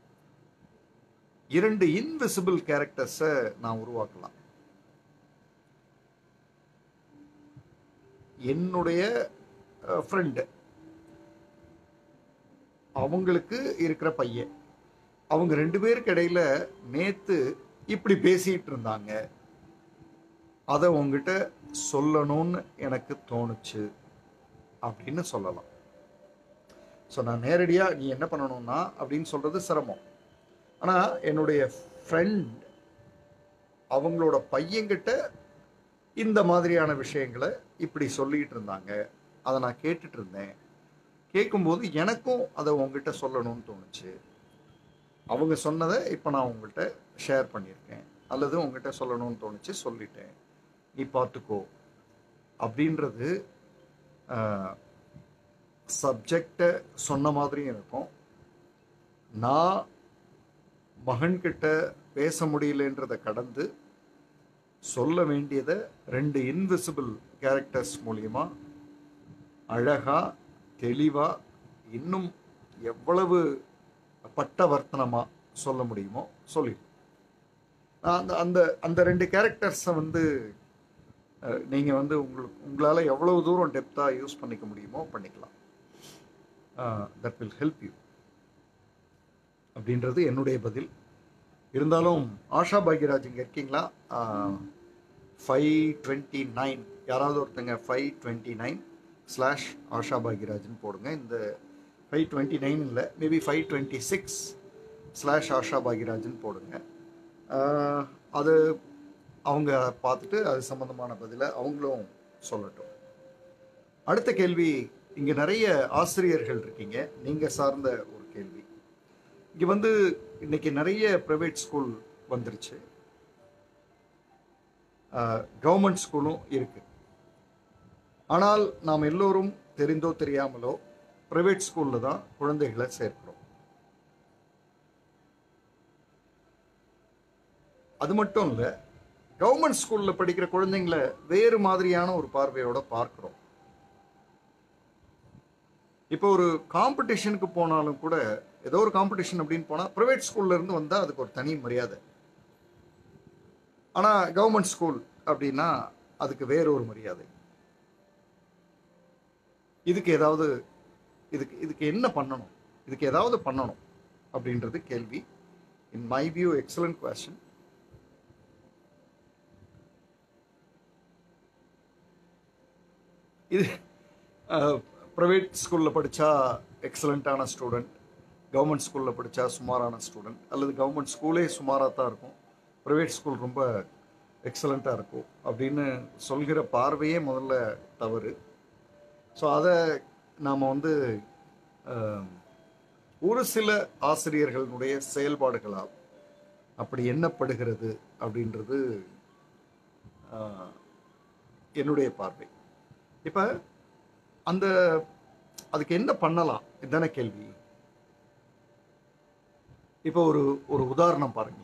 இரண்டு இன்விசிபிள் கேரக்டர்ஸை நான் உருவாக்கலாம் என்னுடைய ஃப்ரெண்டு அவங்களுக்கு இருக்கிற பையன் அவங்க ரெண்டு பேருக்கு இடையில நேத்து இப்படி பேசிட்டு இருந்தாங்க அதை உங்ககிட்ட சொல்லணும்னு எனக்கு தோணுச்சு அப்படின்னு சொல்லலாம் ஸோ நான் நேரடியாக நீ என்ன பண்ணணும்னா அப்படின்னு சொல்றது சிரமம் ஆனால் என்னுடைய ஃப்ரெண்ட் அவங்களோட பையன்கிட்ட இந்த மாதிரியான விஷயங்களை இப்படி சொல்லிட்டு இருந்தாங்க அதை நான் கேட்டுட்டு இருந்தேன் கேட்கும்போது எனக்கும் அதை உங்ககிட்ட சொல்லணும்னு தோணுச்சு அவங்க சொன்னதை இப்போ நான் உங்கள்கிட்ட ஷேர் பண்ணியிருக்கேன் அல்லது உங்ககிட்ட சொல்லணும்னு தோணுச்சு சொல்லிட்டேன் நீ பார்த்துக்கோ அப்படின்றது சப்ஜெக்டை சொன்ன மாதிரியும் இருக்கும் நான் மகன்கிட்ட பேச முடியலன்றதை கடந்து சொல்ல வேண்டியதை ரெண்டு இன்விசிபிள் கேரக்டர்ஸ் மூலியமா அழகா தெளிவா இன்னும் எவ்வளவு பட்டவர்த்தனமா சொல்ல முடியுமோ சொல்லி அந்த அந்த அந்த ரெண்டு கேரக்டர்ஸை வந்து அஹ், நீங்க வந்து உங்களுக்கு உங்களால எவ்வளவு தூரம் டெப்தா யூஸ் பண்ணிக்க முடியுமோ பண்ணிக்கலாம் தட் வில் ஹெல்ப் யூ அப்படின்றது என்னுடைய பதில் இருந்தாலும் ஆஷா பாக்யராஜ் இங்கே இருக்கீங்களா ஃபைவ் டுவெண்ட்டி நைன் யாராவது ஒருத்தங்க five twenty nine slash Asha பாக்யராஜ்னு போடுங்க இந்த ஃபைவ் டுவெண்ட்டி நைன் இல்லை maybe five twenty six slash Asha பாக்யராஜ்னு போடுங்க ஆஹ், அது அவங்க பார்த்துட்டு அது சம்மந்தமான பதிலை அவங்களும் சொல்லட்டும் அடுத்த கேள்வி இங்கே நிறைய ஆசிரியர்கள் இருக்கீங்க நீங்கள் சார்ந்த ஒரு கேள்வி இங்கே வந்து இன்னைக்கு நிறைய ப்ரைவேட் ஸ்கூல் வந்துருச்சு கவர்மெண்ட் ஸ்கூலும் இருக்கு ஆனால் நாம் எல்லோரும் தெரிந்தோ தெரியாமலோ ப்ரைவேட் ஸ்கூலில் தான் குழந்தைகளை சேர்க்கிறோம் அது மட்டும் இல்லை கவர்மெண்ட் ஸ்கூலில் படிக்கிற குழந்தைங்களை வேறு மாதிரியான ஒரு பார்வையோட பார்க்கிறோம் இப்போ ஒரு காம்படிஷனுக்கு போனாலும் கூட ஏதோ ஒரு காம்படிஷன் அப்படின்னு போனால் ப்ரைவேட் ஸ்கூல்ல இருந்து வந்தால் அதுக்கு ஒரு தனி மரியாதை ஆனால் கவர்மெண்ட் ஸ்கூல் அப்படின்னா அதுக்கு வேற ஒரு மரியாதை இதுக்கு ஏதாவது இதுக்கு இதுக்கு என்ன பண்ணணும் இதுக்கு ஏதாவது பண்ணணும் அப்படின்றது கேள்வி in my view excellent question இது ப்ரைவேட் ஸ்கூலில் படித்தா எக்ஸலண்ட்டான ஸ்டூடெண்ட் கவர்மெண்ட் ஸ்கூலில் படித்தா சுமாரான ஸ்டூடெண்ட் அல்லது கவர்மெண்ட் ஸ்கூலே சுமாராக தான் இருக்கும் ப்ரைவேட் ஸ்கூல் ரொம்ப எக்ஸலண்ட்டாக இருக்கும் அப்படின்னு சொல்கிற பார்வையே முதல்ல தவறு ஸோ அதை நாம் வந்து அஹ், ஒரு சில ஆசிரியர்களுடைய செயல்பாடுகளால் அப்படி எண்ணப்படுகிறது அப்படின்றது அஹ், என்னுடைய பார்வை இப்போ அந்த அதுக்கு என்ன பண்ணலாம் இதுதானே கேள்வி இப்போ ஒரு ஒரு உதாரணம் பாருங்களேன்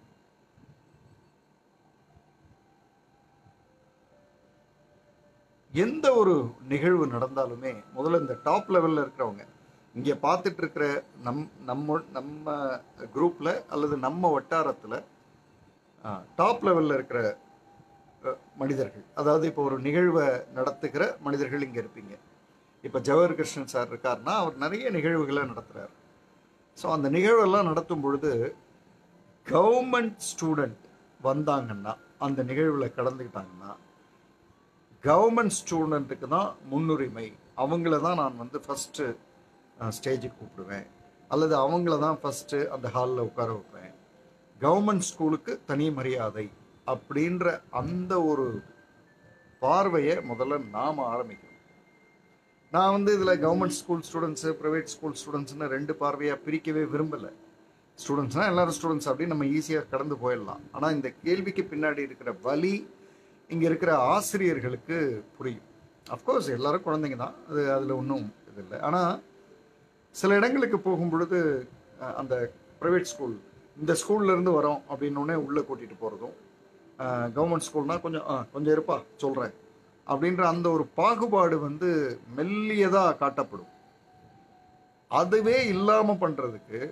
எந்த ஒரு நிகழ்வு நடந்தாலுமே முதல்ல இந்த டாப் லெவல்ல இருக்கிறவங்க இங்கே பார்த்துட்டு இருக்கிற நம் நம்ம நம்ம குரூப்ல அல்லது நம்ம வட்டாரத்தில் டாப் லெவல்ல இருக்கிற அஹ், மனிதர்கள் அதாவது இப்போ ஒரு நிகழ்வை நடத்துகிற மனிதர்கள் இங்கே இருப்பீங்க இப்போ ஜவஹர் கிருஷ்ணன் சார் இருக்காருன்னா அவர் நிறைய நிகழ்வுகளை நடத்துகிறார் ஸோ அந்த நிகழ்வெல்லாம் நடத்தும் பொழுது கவர்மெண்ட் ஸ்டூடெண்ட் வந்தாங்கன்னா அந்த நிகழ்வில் கலந்துக்கிட்டாங்கன்னா கவர்மெண்ட் ஸ்டூடெண்ட்டுக்கு தான் முன்னுரிமை அவங்கள தான் நான் வந்து ஃபஸ்ட்டு ஸ்டேஜுக்கு கூப்பிடுவேன் அல்லது அவங்கள தான் ஃபஸ்ட்டு அந்த ஹாலில் உட்கார வைப்பேன் கவர்மெண்ட் ஸ்கூலுக்கு தனி மரியாதை அப்படின்ற அந்த ஒரு பார்வையை முதல்ல நாம் ஆரம்பிக்கணும் நான் வந்து இதில் government school students private school ஸ்டூடெண்ட்ஸ்னு ரெண்டு பார்வையாக பிரிக்கவே விரும்பலை ஸ்டூடெண்ட்ஸ்னால் எல்லாரும் ஸ்டூடெண்ட்ஸ் அப்படின்னு நம்ம ஈஸியாக கடந்து போயிடலாம் ஆனால் இந்த கேள்விக்கு பின்னாடி இருக்கிற வலி இங்கே இருக்கிற ஆசிரியர்களுக்கு புரியும் அஃப்கோர்ஸ் எல்லாரும் குழந்தைங்க தான் அது அதில் ஒன்றும் இது இல்லை ஆனால் சில இடங்களுக்கு போகும் பொழுது அஹ், அந்த ப்ரைவேட் ஸ்கூல் இந்த ஸ்கூல்ல இருந்து வரோம் அப்படின்னோடனே உள்ளே கூட்டிகிட்டு போகிறதும் கவர்மெண்ட் ஸ்கூல்னா கொஞ்சம் ஆ கொஞ்சம் இருப்பா சொல்கிறேன் அப்படின்ற அந்த ஒரு பாகுபாடு வந்து மெல்லியதாக காட்டப்படும் அதுவே இல்லாமல் பண்ணுறதுக்கு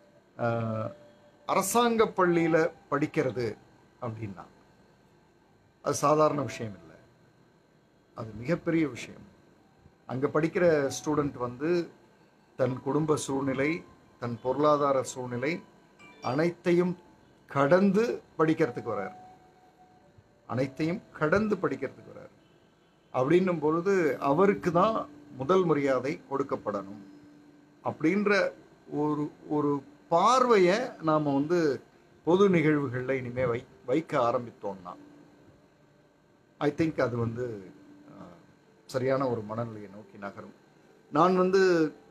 அரசாங்க பள்ளியில் படிக்கிறது அப்படின்னா அது சாதாரண விஷயம் இல்லை அது மிகப்பெரிய விஷயம் அங்கே படிக்கிற ஸ்டூடெண்ட் வந்து தன் குடும்ப சூழ்நிலை தன் பொருளாதார சூழ்நிலை அனைத்தையும் கடந்து படிக்கிறதுக்கு வரார் அனைத்தையும் கடந்து படிக்கிறதுக்கு வரார் அப்படின்னும் பொழுது அவருக்கு தான் முதல் மரியாதை கொடுக்கப்படணும் அப்படின்ற ஒரு ஒரு பார்வையை நாம் வந்து பொது நிகழ்வுகளில் இனிமே வை வைக்க ஆரம்பித்தோம்னா ஐ திங்க் அது வந்து அஹ், சரியான ஒரு மனநிலையை நோக்கி நகரும் நான் வந்து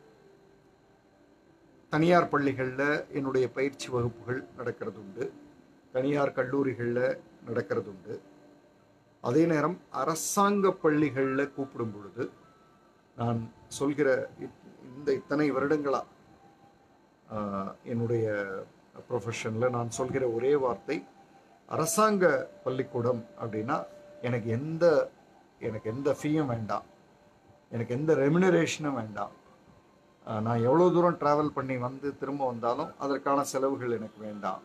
தனியார் பள்ளிகளில் என்னுடைய பயிற்சி வகுப்புகள் நடக்கிறது உண்டு தனியார் கல்லூரிகளில் நடக்கிறது உண்டு அதே நேரம் அரசாங்க பள்ளிகளில் கூப்பிடும் பொழுது நான் சொல்கிற இத்- இந்த இத்தனை வருடங்களா ஆஹ், என்னுடைய ப்ரொஃபஷனில் நான் சொல்கிற ஒரே வார்த்தை அரசாங்க பள்ளிக்கூடம் அப்படின்னா எனக்கு எந்த எனக்கு எந்த ஃபீயும் வேண்டாம் எனக்கு எந்த ரெமினரேஷனும் வேண்டாம் ஆஹ், நான் எவ்வளோ தூரம் ட்ராவல் பண்ணி வந்து திரும்ப வந்தாலும் அதற்கான செலவுகள் எனக்கு வேண்டாம்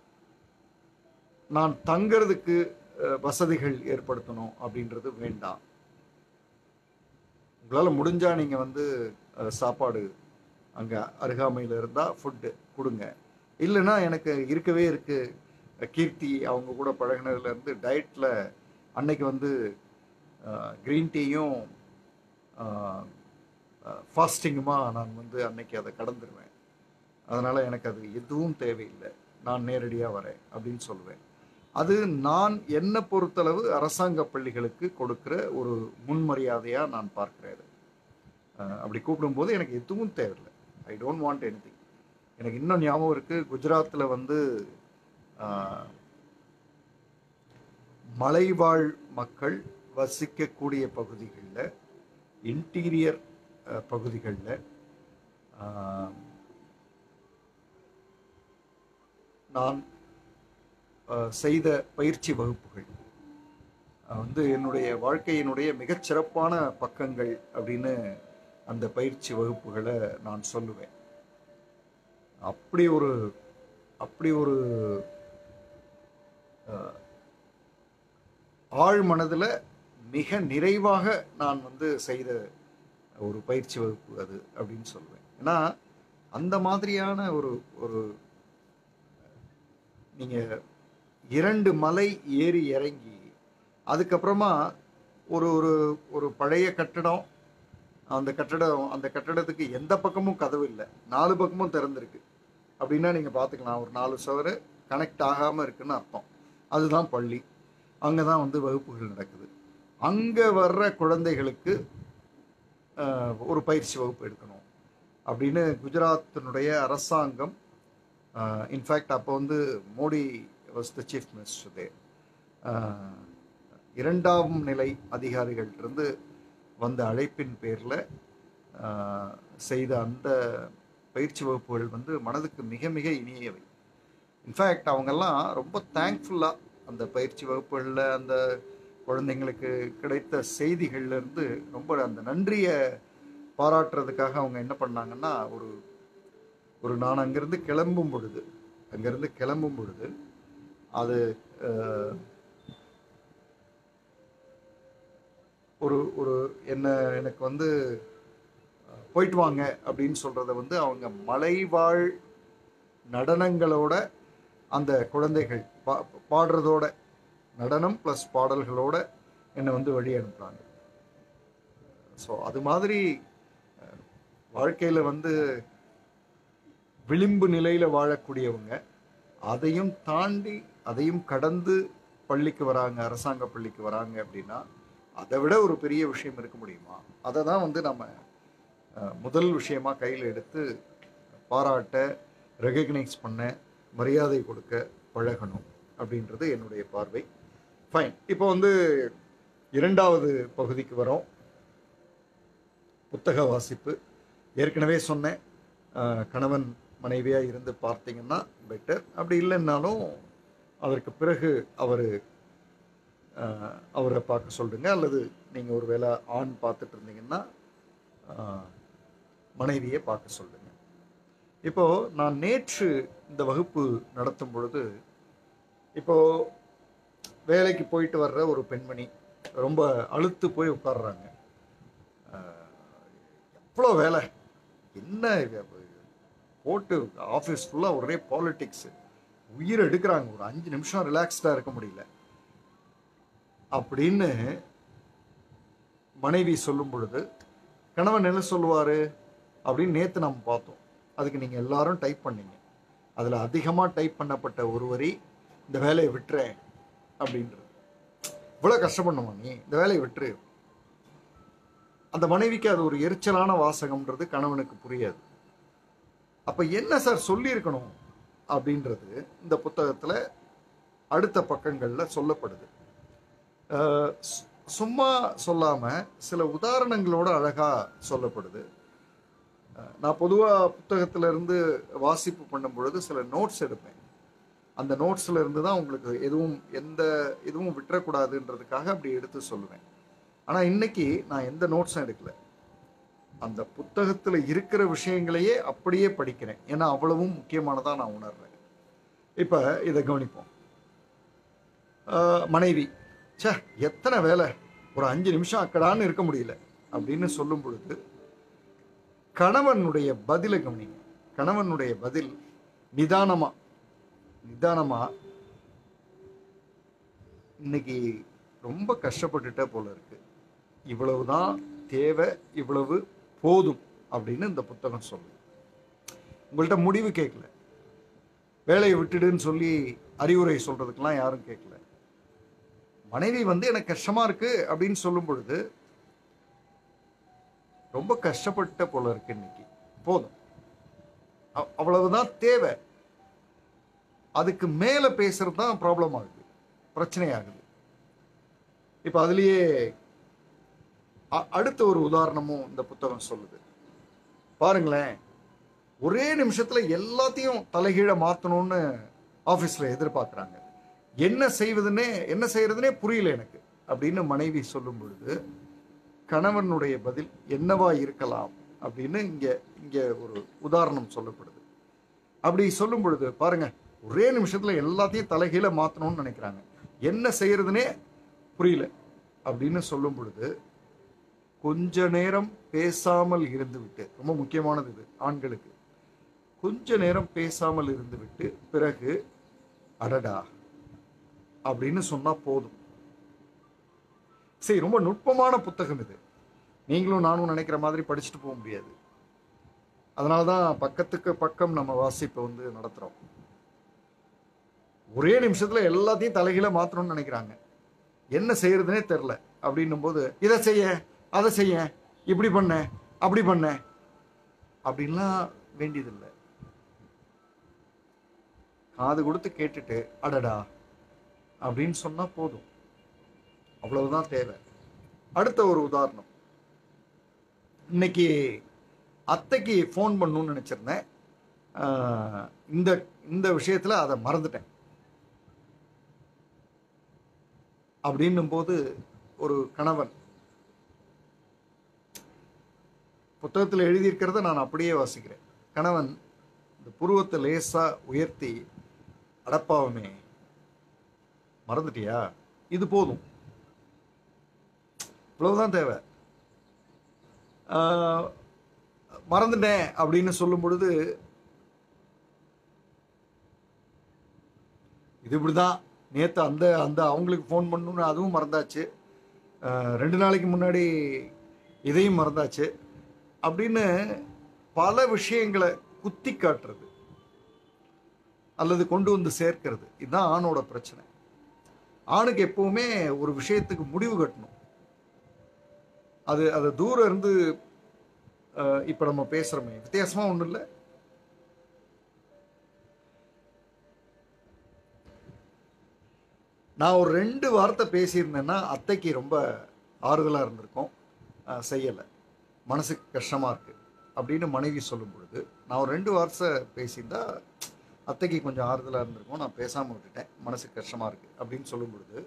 நான் தங்கிறதுக்கு அஹ், வசதிகள் ஏற்படுத்தணும் அப்படின்றது வேண்டாம் உங்களால் முடிஞ்சா நீங்கள் வந்து அஹ், சாப்பாடு அங்கே அருகாமையில் இருந்தால் ஃபுட்டு கொடுங்க இல்லைன்னா எனக்கு இருக்கவே இருக்கு கீர்த்தி அவங்க கூட பழகினதுலேருந்து டயட்டில் அன்னைக்கு வந்து க்ரீன் டீயும் ஃபாஸ்டிங்குமா நான் வந்து அன்னைக்கு அதை கடந்துருவேன் அதனால் எனக்கு அது எதுவும் தேவையில்லை நான் நேரடியாக வரேன் அப்படின்னு சொல்லுவேன் அது நான் என்னை பொறுத்தளவு அரசாங்க பள்ளிகளுக்கு கொடுக்கிற ஒரு முன்மரியாதையாக நான் பார்க்கிறேன் அது. அஹ் அப்படி கூப்பிடும்போது எனக்கு எதுவும் தேவையில்லை ஐ டோன்ட் வாண்ட் எனி எனக்கு இன்னும் ஞாபகம் இருக்குது குஜராத்தில் வந்து அஹ், மலைவாழ் மக்கள் வசிக்கக்கூடிய பகுதிகளில் இன்டீரியர் பகுதிகளில் நான் அஹ், செய்த பயிற்சி வகுப்புகள் அஹ், வந்து என்னுடைய வாழ்க்கையினுடைய மிகச்சிறப்பான பக்கங்கள் அப்படின்னு அந்த பயிற்சி வகுப்புகளை நான் சொல்லுவேன் அப்படி ஒரு அப்படி ஒரு அஹ், ஆழ் மனதில் மிக நிறைவாக நான் வந்து செய்த ஒரு பயிற்சி வகுப்பு அது அப்படின்னு சொல்லுவேன் ஏன்னா அந்த மாதிரியான ஒரு ஒரு நீங்கள் இரண்டு மலை ஏறி இறங்கி அதுக்கப்புறமா ஒரு ஒரு ஒரு பழைய கட்டடம் அந்த கட்டடம் அந்த கட்டடத்துக்கு எந்த பக்கமும் கதவு இல்லை நாலு பக்கமும் திறந்திருக்கு அப்படின்னா நீங்கள் பார்த்துக்கலாம் ஒரு நாலு சுவர் கனெக்ட் ஆகாமல் இருக்குன்னு அர்த்தம் அதுதான் பள்ளி அங்கே தான் வந்து வகுப்புகள் நடக்குது அங்கே வர்ற குழந்தைகளுக்கு ஆஹ், ஒரு பயிற்சி வகுப்பு எடுக்கணும் அப்படின்னு குஜராத்தினுடைய அரசாங்கம் இன்ஃபேக்ட் அப்போ வந்து Modi was the chief minister they இரண்டாம் நிலை அதிகாரிகள்டிருந்து வந்த அழைப்பின் பேரில் செய்த அந்த பயிற்சி வகுப்புகள் வந்து மனதுக்கு மிக மிக இனியவை இன்ஃபேக்ட் அவங்கெல்லாம் ரொம்ப தேங்க்ஃபுல்லாக அந்த பயிற்சி வகுப்புகளில் அந்த குழந்தைங்களுக்கு கிடைத்த செய்திகள்ல இருந்து ரொம்ப அந்த நன்றியை பாராட்டுறதுக்காக அவங்க என்ன பண்ணாங்கன்னா ஒரு ஒரு நான் அங்கேருந்து கிளம்பும் பொழுது அங்கேருந்து கிளம்பும் பொழுது அது அஹ், ஒரு ஒரு என்ன எனக்கு வந்து அஹ், போயிட்டு வாங்க அப்படின்னு சொல்கிறத வந்து அவங்க மலைவாழ் நடனங்களோட அந்த குழந்தைகள் பா பாடுறதோட நடனம் ப்ளஸ் பாடல்களோட என்னை வந்து வழி அனுப்புகிறாங்க ஸோ அது மாதிரி வாழ்க்கையில் வந்து விளிம்பு நிலையில் வாழக்கூடியவங்க அதையும் தாண்டி அதையும் கடந்து பள்ளிக்கு வராங்க அரசாங்க பள்ளிக்கு வராங்க அப்படின்னா அதை விட ஒரு பெரிய விஷயம் இருக்க முடியுமா அதை தான் வந்து நம்ம அஹ், முதல் விஷயமா கையில் எடுத்து பாராட்ட ரெகக்னைஸ் பண்ண மரியாதை கொடுக்க பழகணும் அப்படின்றது என்னுடைய பார்வை ஃபைன் இப்போ வந்து இரண்டாவது பகுதிக்கு வரோம் புத்தக வாசிப்பு ஏற்கனவே சொன்னேன் அஹ், கணவன் மனைவியாக இருந்து பார்த்தீங்கன்னா பெட்டர் அப்படி இல்லைன்னாலும் அதற்கு பிறகு அவர் அவரை பார்க்க சொல்லுங்க அல்லது நீங்கள் ஒரு வேளை ஆண் பார்த்துட்டு இருந்தீங்கன்னா அஹ், மனைவியை பார்க்க சொல்லுங்க இப்போ நான் நேற்று இந்த வகுப்பு நடத்தும் பொழுது இப்போ வேலைக்கு போயிட்டு வர்ற ஒரு பெண்மணி ரொம்ப அழுத்து போய் உட்கார்றாங்க அஹ், எவ்வளோ வேலை என்ன இது? போட்டு ஆஃபீஸ் ஃபுல்லாக ஒரே பாலிடிக்ஸ் உயிர் எடுக்கிறாங்க ஒரு அஞ்சு நிமிஷம் ரிலாக்ஸ்டாக இருக்க முடியல அப்படின்னு மனைவி சொல்லும் பொழுது கணவன் என்ன சொல்லுவார் அப்படின்னு நேற்று நம்ம பார்த்தோம் அதுக்கு நீங்கள் எல்லாரும் டைப் பண்ணீங்க அதில் அதிகமாக டைப் பண்ணப்பட்ட ஒரு வரி இந்த வேலையை விட்டுறேன் அப்படின்றது இவ்வளோ கஷ்டப்படணுமா நீ இந்த வேலையை விட்டுரு அந்த மனைவிக்கு அது ஒரு எரிச்சலான வாசகம்ன்றது கணவனுக்கு புரியாது அப்போ என்ன சார் சொல்லியிருக்கணும் அப்படின்றது இந்த புத்தகத்தில் அடுத்த பக்கங்களில் சொல்லப்படுது அஹ் சு- சும்மா சொல்லாமல் சில உதாரணங்களோட அழகாக சொல்லப்படுது அஹ் நான் பொதுவாக புத்தகத்துல இருந்து வாசிப்பு பண்ணும் பொழுது சில நோட்ஸ் எடுப்பேன் அந்த நோட்ஸ்ல இருந்து தான் உங்களுக்கு எதுவும் எந்த இதுவும் விட்டுறக்கூடாதுன்றதுக்காக அப்படி எடுத்து சொல்லுவேன் ஆனால் இன்னைக்கு நான் எந்த நோட்ஸும் எடுக்கல அந்த புத்தகத்தில் இருக்கிற விஷயங்களையே அப்படியே படிக்கிறேன் ஏன்னா அவ்வளவும் முக்கியமானதாக நான் உணர்றேன் இப்போ இதை கவனிப்போம் ஆஹ் மனைவி ச்சே எத்தனை வேலை ஒரு அஞ்சு நிமிஷம் அக்கடான்னு இருக்க முடியல அப்படின்னு சொல்லும் பொழுது கணவனுடைய பதிலை கவனிங்க கணவனுடைய பதில் நிதானமா நிதானமா இன்னைக்கு ரொம்ப கஷ்டப்பட்டுட்ட போல இருக்கு இவ்வளவுதான் தேவை இவ்வளவு போதும் அப்படின்னு இந்த புத்தகம் சொல்லுது உங்கள்கிட்ட முடிவு கேட்கல வேலையை விட்டுடுன்னு சொல்லி அறிவுரை சொல்றதுக்கெல்லாம் யாரும் கேட்கல மனைவி வந்து எனக்கு கஷ்டமா இருக்கு அப்படின்னு சொல்லும் பொழுது ரொம்ப கஷ்டப்பட்ட போல இருக்கு இன்னைக்கு போதும் அவ்- அவ்வளவுதான் தேவை அதுக்கு மேல பேசுறது தான் ப்ராப்ளம் ஆகுது பிரச்சனை ஆகுது இப்ப அதுலயே அ- அடுத்த ஒரு உதாரணமும் இந்த புத்தகம் சொல்லுது பாருங்களேன் ஒரே நிமிஷத்துல எல்லாத்தையும் தலைகீழ மாத்தணும்னு ஆபீஸ்ல எதிர்பார்க்கறாங்க என்ன செய்வதுன்னே என்ன செய்யறதுனே புரியல எனக்கு அப்படின்னு மனைவி சொல்லும் பொழுது கணவனுடைய பதில் என்னவா இருக்கலாம் அப்படின்னு இங்க இங்க ஒரு உதாரணம் சொல்லப்படுது அப்படி சொல்லும் பொழுது பாருங்க ஒரே நிமிஷத்துல எல்லாத்தையும் தலைகீழ மாத்தணும்னு நினைக்கிறாங்க என்ன செய்யறதுனே புரியல அப்படின்னு சொல்லும் பொழுது கொஞ்ச நேரம் பேசாமல் இருந்து விட்டு ரொம்ப முக்கியமானது இது ஆண்களுக்கு கொஞ்ச நேரம் பேசாமல் இருந்து விட்டு பிறகு அடடா அப்படின்னு சொன்னா போதும் சரி ரொம்ப நுட்பமான புத்தகம் இது நீங்களும் நானும் நினைக்கிற மாதிரி படிச்சுட்டு போக முடியாது அதனால தான் பக்கத்துக்கு பக்கம் நம்ம வாசிப்பை வந்து நடத்துறோம் ஒரே நிமிஷத்துல எல்லாத்தையும் தலைகீழ மாத்தணும்னு நினைக்கிறாங்க என்ன செய்யறதுனே தெரில அப்படின்னும் போது இதை செய்ய அதை செய்ய இப்படி பண்ண அப்படி பண்ண அப்படின்லாம் வேண்டியதில்லை காது கொடுத்து கேட்டுட்டு அடடா அப்படின்னு சொன்னா போதும் அவ்வளவுதான் தேவை அடுத்த ஒரு உதாரணம் இன்னைக்கு அத்தைக்கு ஃபோன் பண்ணணும்னு நினச்சிருந்தேன் ஆஹ், இந்த இந்த விஷயத்தில் அதை மறந்துட்டேன் அப்படின்னும் போது ஒரு கணவன் புத்தகத்தில் எழுதியிருக்கிறத நான் அப்படியே வாசிக்கிறேன் கணவன் இந்த புருவத்தை லேசா உயர்த்தி அடப்பாவுமே மறந்துட்டியா இது போதும் இவ்வளவுதான் தேவை ஆஹ், மறந்துட்டேன் அப்படின்னு சொல்லும் பொழுது இது இப்படிதான் நேற்று அந்த அந்த அவங்களுக்கு ஃபோன் பண்ணணும்னு அதுவும் மறந்தாச்சு ஆஹ், ரெண்டு நாளைக்கு முன்னாடி இதையும் மறந்தாச்சு அப்படின்னு பல விஷயங்களை குத்தி காட்டுறது அல்லது கொண்டு வந்து சேர்க்கிறது இதுதான் ஆணோட பிரச்சனை ஆணுக்கு எப்பவுமே ஒரு விஷயத்துக்கு முடிவு கட்டணும் அது அது தூரம் இருந்து அஹ், இப்ப நம்ம பேசுறோமே வித்தியாசமா ஒண்ணும் இல்லை நான் ஒரு ரெண்டு வார்த்தை பேசியிருந்தேன்னா அத்தைக்கு ரொம்ப ஆறுதலா இருந்திருக்கும் அஹ், செய்யலை மனசுக்கு கஷ்டமா இருக்கு அப்படின்னு மனைவி சொல்லும் பொழுது நான் ஒரு ரெண்டு வார்த்தை பேசியிருந்தா அத்தைக்கு கொஞ்சம் ஆறுதலா இருந்திருக்கும் நான் பேசாம விட்டுட்டேன் மனசுக்கு கஷ்டமா இருக்கு அப்படின்னு சொல்லும் பொழுது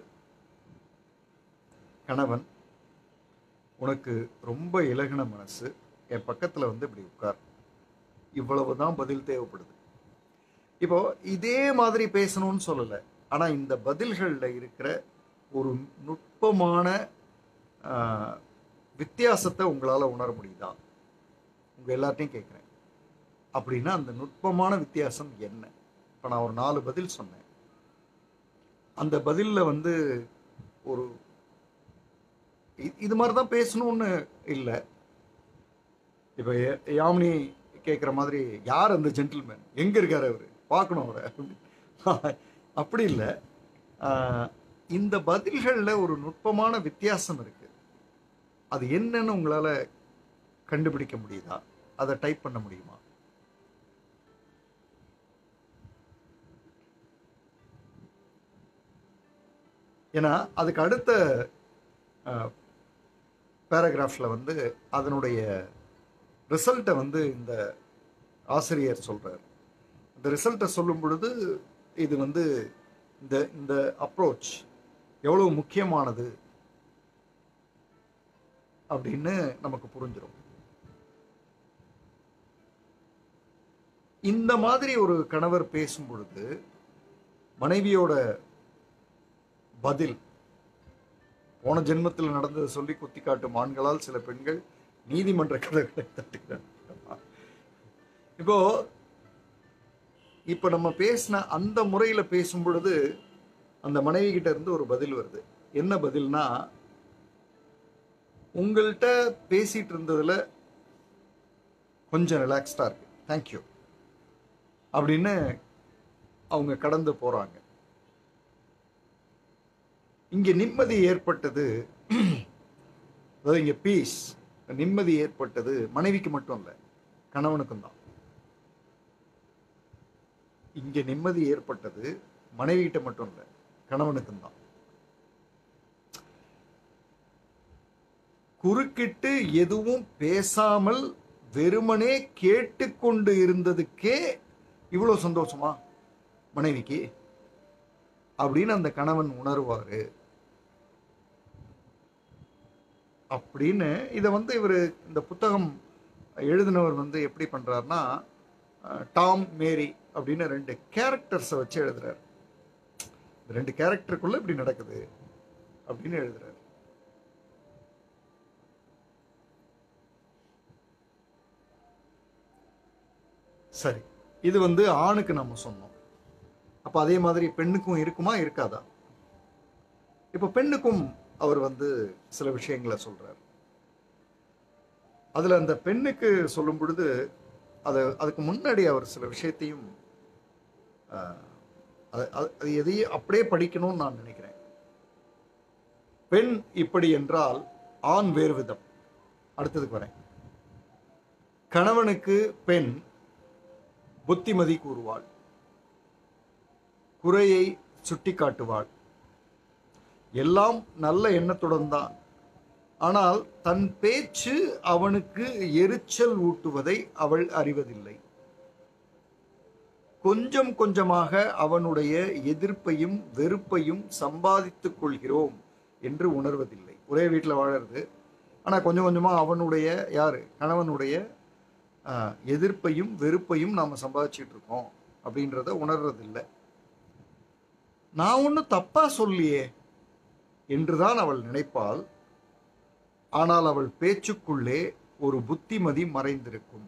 கணவன் உனக்கு ரொம்ப இலகின மனசு என் பக்கத்துல வந்து இப்படி உட்கார் இவ்வளவுதான் பதில் தேவைப்படுது இப்போ இதே மாதிரி பேசணும்னு சொல்லலை ஆனா இந்த பதில்கள்ல இருக்கிற ஒரு நுட்பமான ஆஹ், வித்தியாசத்தை உங்களால உணர முடியுதா உங்க எல்லார்ட்டையும் கேட்குறேன் அப்படின்னா அந்த நுட்பமான வித்தியாசம் என்ன இப்போ நான் ஒரு நாலு பதில் சொன்னேன் அந்த பதிலில் வந்து ஒரு இ- இது மாதிரி தான் பேசணும்னு இல்லை இப்போ யாமினி கேட்குற மாதிரி யார் அந்த ஜென்டில்மேன் எங்கே இருக்காரு அவர் பார்க்கணும் அவரை அப்படி இல்லை இந்த பதில்களில் ஒரு நுட்பமான வித்தியாசம் இருக்கு அது என்னன்னு உங்களால் கண்டுபிடிக்க முடியுதா அதை டைப் பண்ண முடியுமா ஏன்னா அதுக்கு அடுத்த பேராகிராஃபில் வந்து அதனுடைய ரிசல்ட்டை வந்து இந்த ஆசிரியர் சொல்றார் இந்த ரிசல்ட்டை சொல்லும் பொழுது இது வந்து இந்த இந்த அப்ரோச் எவ்வளவு முக்கியமானது அப்படின்னு நமக்கு புரிஞ்சிடும் இந்த மாதிரி ஒரு கணவர் பேசும் பொழுது மனைவியோட பதில் போன ஜென்மத்தில் நடந்ததை சொல்லி குத்தி காட்டும் ஆண்களால் சில பெண்கள் நீதிமன்ற கதவுகளை தட்டுகிறார் இப்போ இப்ப நம்ம பேசின அந்த முறையில பேசும் பொழுது அந்த மனைவி கிட்ட இருந்து ஒரு பதில் வருது என்ன பதில்னா உங்கள்கிட்ட பேசிட்டு இருந்ததுல கொஞ்சம் ரிலாக்ஸ்டா இருக்கு தேங்க்யூ அப்படின்னு அவங்க கடந்து போறாங்க இங்க நிம்மதி ஏற்பட்டது அதாவது இங்க பீஸ் நிம்மதி ஏற்பட்டது மனைவிக்கு மட்டும் இல்ல கணவனுக்கும் தான் இங்க நிம்மதி ஏற்பட்டது மனைவி கிட்ட மட்டும் இல்ல கணவனுக்கும் தான் குறுக்கிட்டு எதுவும் பேசாமல் வெறுமனே கேட்டுக்கொண்டு இருந்ததுக்கே இவ்வளவு சந்தோஷமா மனைவிக்கு அப்படின்னு அந்த கணவன் உணர்வாரு அப்படின்னு இதை வந்து இவர் இந்த புத்தகம் எழுதினவர் வந்து எப்படி பண்றாருன்னா அஹ், டாம் மேரி அப்படின்னு ரெண்டு கேரக்டர்ஸை வச்சு எழுதுறாரு இந்த ரெண்டு கேரக்டருக்குள்ள இப்படி நடக்குது அப்படின்னு எழுதுறாரு சரி இது வந்து ஆணுக்கு நம்ம சொன்னோம் அப்ப அதே மாதிரி பெண்ணுக்கும் இருக்குமா இருக்காதா இப்ப பெண்ணுக்கும் அவர் வந்து சில விஷயங்களை சொல்றார் அதுல அந்த பெண்ணுக்கு சொல்லும் பொழுது அது அதுக்கு முன்னாடி அவர் சில விஷயத்தையும் ஆஹ், அது அது- அது எதையும் அப்படியே படிக்கணும்னு நான் நினைக்கிறேன் பெண் இப்படி என்றால் ஆண் வேறு விதம் அடுத்ததுக்கு வரேன் கணவனுக்கு பெண் புத்திமதி கூறுவாள் குறையை சுட்டிக்காட்டுவாள் எல்லாம் நல்ல எண்ணத்துடன் தான் ஆனால் தன் பேச்சு அவனுக்கு எரிச்சல் ஊட்டுவதை அவள் அறிவதில்லை கொஞ்சம் கொஞ்சமாக அவனுடைய எதிர்ப்பையும் வெறுப்பையும் சம்பாதித்துக் கொள்கிறோம் என்று உணர்வதில்லை ஒரே வீட்டில் வாழறது ஆனால் கொஞ்சம் கொஞ்சமாக அவனுடைய யாரு கணவனுடைய ஆஹ், எதிர்ப்பையும் வெறுப்பையும் நாம் சம்பாதிச்சிட்டு இருக்கோம் அப்படின்றத உணர்றதில்லை நான் ஒன்றும் தப்பா சொல்லியே என்றுதான் அவள் நினைப்பாள் ஆனால் அவள் பேச்சுக்குள்ளே ஒரு புத்திமதி மறைந்திருக்கும்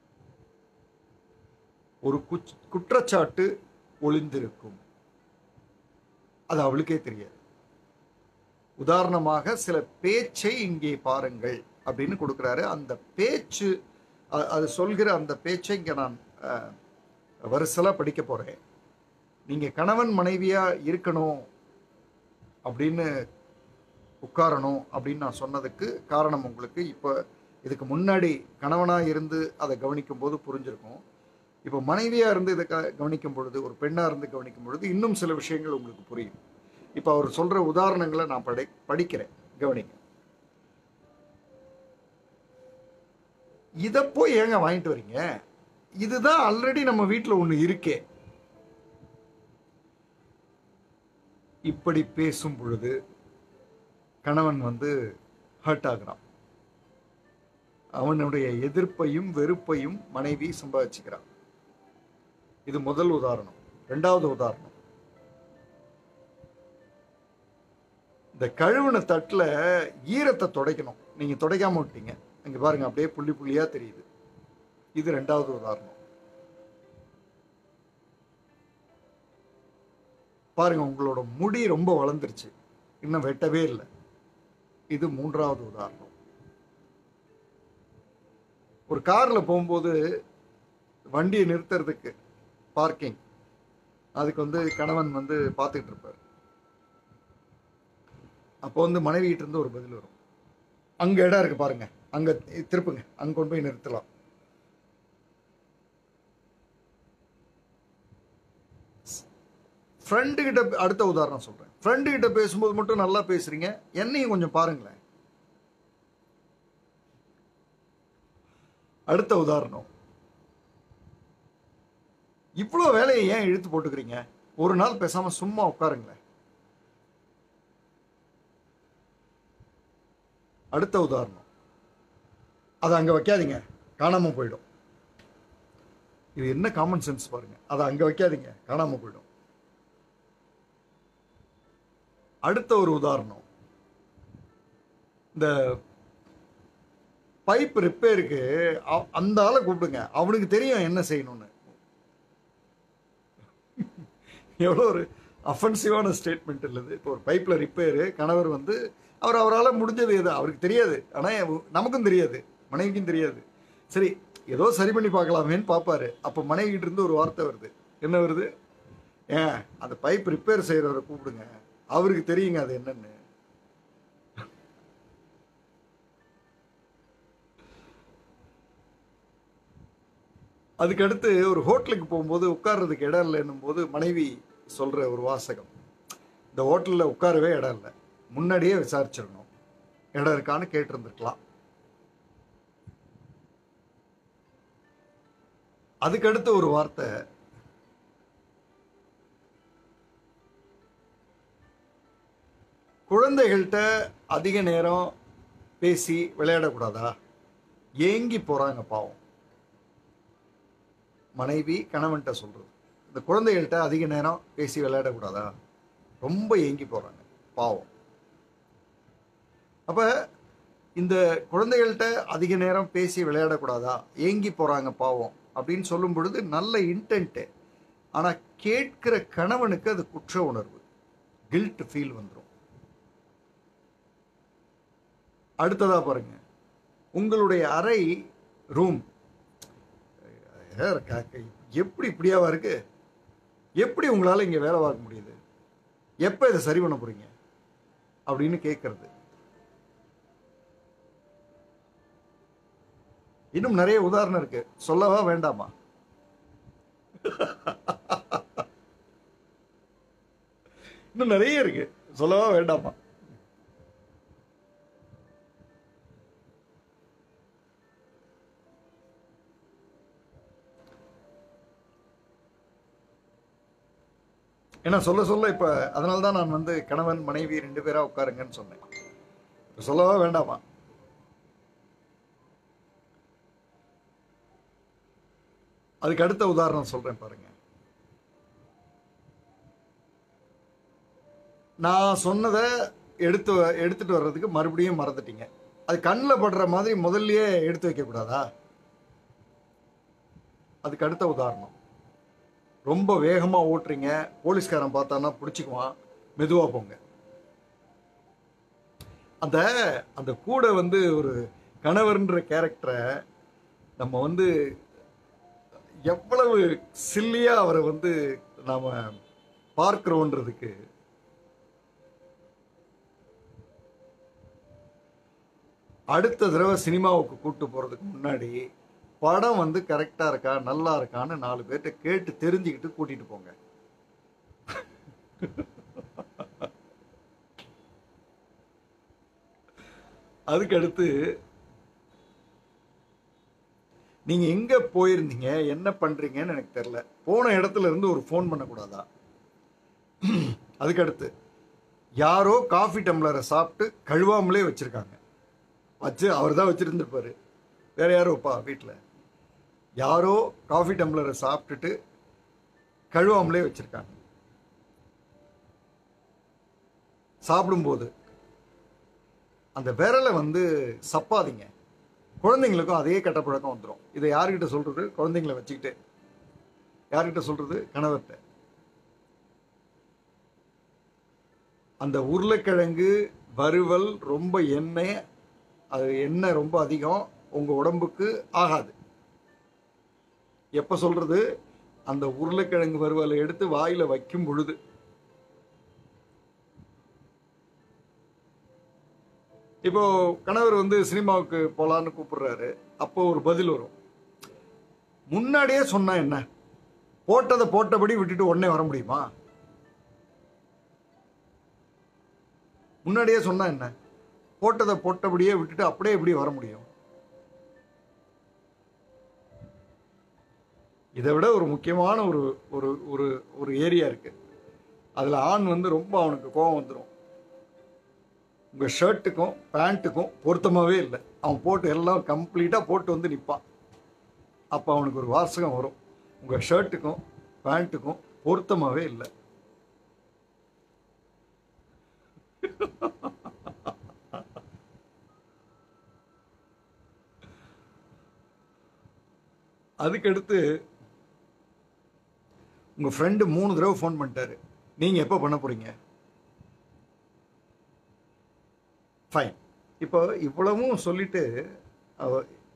ஒரு குச்- குற்றச்சாட்டு ஒளிந்திருக்கும் அது அவளுக்கே தெரியாது உதாரணமாக சில பேச்சை இங்கே பாருங்கள் அப்படின்னு கொடுக்குறாரு அந்த பேச்சு அ- அது சொல்கிற அந்த பேச்சை இங்கே நான் அஹ், வரிசலா படிக்க போறேன் நீங்க கணவன் மனைவியா இருக்கணும் அப்படின்னு உட்காரணும் அப்படின்னு நான் சொன்னதுக்கு காரணம் உங்களுக்கு இப்போ இதுக்கு முன்னாடி கணவனாக இருந்து அதை கவனிக்கும் போது புரிஞ்சிருக்கும் இப்போ மனைவியாக இருந்து இதை க- கவனிக்கும் பொழுது ஒரு பெண்ணாக இருந்து கவனிக்கும் பொழுது இன்னும் சில விஷயங்கள் உங்களுக்கு புரியும் இப்போ அவர் சொல்கிற உதாரணங்களை நான் படை படிக்கிறேன் கவனிங்க இதை போய் ஏங்க வாங்கிட்டு வரீங்க இதுதான் ஆல்ரெடி நம்ம வீட்டில் ஒன்று இருக்கே இப்படி பேசும் பொழுது கணவன் வந்து ஹர்ட் ஆகுறான் அவனுடைய எதிர்ப்பையும் வெறுப்பையும் மனைவி சம்பாதிச்சுக்கிறான் இது முதல் உதாரணம் ரெண்டாவது உதாரணம் இந்த கழுவுன தட்டுல ஈரத்தை துடைக்கணும் நீங்க துடைக்காம விட்டீங்க இங்க பாருங்க அப்படியே புள்ளி புள்ளியா தெரியுது இது ரெண்டாவது உதாரணம் பாருங்க உங்களோட முடி ரொம்ப வளர்ந்துருச்சு இன்னும் வெட்டவே இல்லை இது மூன்றாவது உதாரணம் ஒரு கார்ல போகும்போது வண்டியை நிறுத்துறதுக்கு பார்க்கிங் அதுக்கு வந்து கணவன் வந்து பார்த்துக்கிட்டு இருப்பார் அப்போ வந்து மனைவிகிட்ட இருந்து ஒரு பதில் வரும் அங்க இடம் இருக்கு பாருங்க அங்க திருப்புங்க அங்க கொண்டு போய் நிறுத்தலாம் ஃப்ரெண்டு கிட்ட அடுத்த உதாரணம் சொல்றேன் ஃப்ரெண்டு கிட்ட பேசும்போது மட்டும் நல்லா பேசுறீங்க என்னையும் கொஞ்சம் பாருங்களேன் அடுத்த உதாரணம் இவ்வளோ வேலையை ஏன் இழுத்து போட்டுக்கிறீங்க ஒரு நாள் பேசாம சும்மா உட்காருங்களேன் அடுத்த உதாரணம் அதை அங்க வைக்காதீங்க காணாம போயிடும் இது என்ன காமன் சென்ஸ் பாருங்க அதை அங்க வைக்காதீங்க காணாம போயிடும் அடுத்த ஒரு உதாரணம் இந்த பைப் ரிப்பேருக்கு அந்த ஆளை கூப்பிடுங்க அவனுக்கு தெரியும் என்ன செய்யணும்னு எவ்வளோ ஒரு அஃபென்சிவான ஸ்டேட்மெண்ட் இல்லது இப்போ ஒரு பைப்பில் ரிப்பேரு கணவர் வந்து அவர் அவரால் முடிஞ்சது எது அவருக்கு தெரியாது ஆனால் நமக்கும் தெரியாது மனைவிக்கும் தெரியாது சரி ஏதோ சரி பண்ணி பார்க்கலாமேன்னு பார்ப்பாரு அப்போ மனைவிகிட்ட இருந்து ஒரு வார்த்தை வருது என்ன வருது ஏன் அந்த பைப் ரிப்பேர் செய்கிறவரை கூப்பிடுங்க அவருக்கு தெரியுங்க அது என்னன்னு அதுக்கடுத்து ஒரு ஹோட்டலுக்கு போகும்போது உட்கார்றதுக்கு இடம் இல்லைன்னும் போது மனைவி சொல்ற ஒரு வாசகம் இந்த ஹோட்டலில் உட்காரவே இடம் இல்லை முன்னாடியே விசாரிச்சிடணும் இடம் இருக்கான்னு கேட்டிருந்துருக்கலாம் அதுக்கடுத்து ஒரு வார்த்தை குழந்தைகள்கிட்ட அதிக நேரம் பேசி விளையாடக்கூடாதா ஏங்கி போறாங்க பாவம் மனைவி கணவன்கிட்ட சொல்றது இந்த குழந்தைகள்கிட்ட அதிக நேரம் பேசி விளையாடக்கூடாதா ரொம்ப ஏங்கி போறாங்க பாவம் அப்ப இந்த குழந்தைகள்கிட்ட அதிக நேரம் பேசி விளையாடக்கூடாதா ஏங்கி போறாங்க பாவம் அப்படின்னு சொல்லும் பொழுது நல்ல இன்டென்ட்டு ஆனா கேட்கிற கணவனுக்கு அது குற்ற உணர்வு கில்ட் ஃபீல் வந்துடும் அடுத்ததா பாருங்க உங்களுடைய அறை ரூம் எப்படி இப்படியாவா இருக்கு எப்படி உங்களால இங்க வேலை பார்க்க முடியுது எப்ப இதை சரி பண்ண போறீங்க அப்படின்னு கேட்கறது இன்னும் நிறைய உதாரணம் இருக்கு சொல்லவா வேண்டாமா இன்னும் நிறைய இருக்கு சொல்லவா வேண்டாமா ஏன்னா சொல்ல சொல்ல இப்போ அதனால தான் நான் வந்து கணவன் மனைவி ரெண்டு பேரா உட்காருங்கன்னு சொன்னேன் இப்ப சொல்லவா வேண்டாமா அதுக்கு அடுத்த உதாரணம் சொல்றேன் பாருங்க நான் சொன்னதை எடுத்து எடுத்துட்டு வர்றதுக்கு மறுபடியும் மறந்துட்டீங்க அது கண்ணில் படுற மாதிரி முதல்லயே எடுத்து வைக்க கூடாதா அதுக்கு அடுத்த உதாரணம் ரொம்ப வேகமா ஓட்டுறீங்க போலீஸ்காரன் பார்த்தானா பிடிச்சிக்குவான் மெதுவா போங்க அந்த அந்த கூட வந்து ஒரு கணவர்ன்ற கேரக்டரை நம்ம வந்து எவ்வளவு சில்லியா அவரை வந்து நாம பார்க்கிறோன்றதுக்கு அடுத்த தடவை சினிமாவுக்கு கூட்டு போறதுக்கு முன்னாடி படம் வந்து கரெக்டா இருக்கா நல்லா இருக்கான்னு நாலு பேர்கிட்ட கேட்டு தெரிஞ்சுக்கிட்டு கூட்டிட்டு போங்க அதுக்கு அடுத்து நீங்க எங்க போயிருந்தீங்க என்ன பண்றீங்கன்னு எனக்கு தெரியல போன இடத்துல இருந்து ஒரு ஃபோன் பண்ணக்கூடாதா அதுக்கு அடுத்து யாரோ காஃபி டம்ளரை சாப்பிட்டு கழுவாமலே வச்சிருக்காங்க வச்சு அவர் தான் வச்சிருந்திருப்பாரு வேற யாரோ வைப்பா வீட்டில் யாரோ காஃபி டம்ளரை சாப்பிட்டுட்டு கழுவாமலே வச்சிருக்காங்க சாப்பிடும்போது அந்த விரலை வந்து சப்பாதீங்க குழந்தைங்களுக்கும் அதே கெட்ட பழக்கம் வந்துடும் இதை யார்கிட்ட சொல்றது குழந்தைங்கள வச்சுக்கிட்டு யார்கிட்ட சொல்றது கணவர்கிட்ட அந்த உருளைக்கிழங்கு வறுவல் ரொம்ப எண்ணெய் அது எண்ணெய் ரொம்ப அதிகம் உங்க உடம்புக்கு ஆகாது எப்ப சொல்றது அந்த உருளைக்கிழங்கு வறுவலை எடுத்து வாயில வைக்கும் பொழுது இப்போ கணவர் வந்து சினிமாவுக்கு போலான்னு கூப்பிடுறாரு அப்போ ஒரு பதில் வரும் முன்னாடியே சொன்னா என்ன போட்டதை போட்டபடி விட்டுட்டு உடனே வர முடியுமா முன்னாடியே சொன்னா என்ன போட்டதை போட்டபடியே விட்டுட்டு அப்படியே எப்படி வர முடியும் இதை விட ஒரு முக்கியமான ஒரு ஒரு ஒரு ஒரு ஏரியா இருக்கு அதுல ஆண் வந்து ரொம்ப அவனுக்கு கோபம் வந்துடும் உங்க ஷர்ட்டுக்கும் பேண்ட்டுக்கும் பொருத்தமாவே இல்லை அவன் போட்டு எல்லாம் கம்ப்ளீட்டா போட்டு வந்து நிற்பான் அப்போ அவனுக்கு ஒரு வாசகம் வரும் உங்க ஷர்ட்டுக்கும் பேண்ட்டுக்கும் பொருத்தமாவே இல்லை அதுக்கடுத்து உங்க ஃப்ரெண்டு மூணு தடவை ஃபோன் பண்ணிட்டாரு நீங்க எப்போ பண்ண போறீங்க ஃபைன் இப்போ இவ்வளவும் சொல்லிட்டு அவ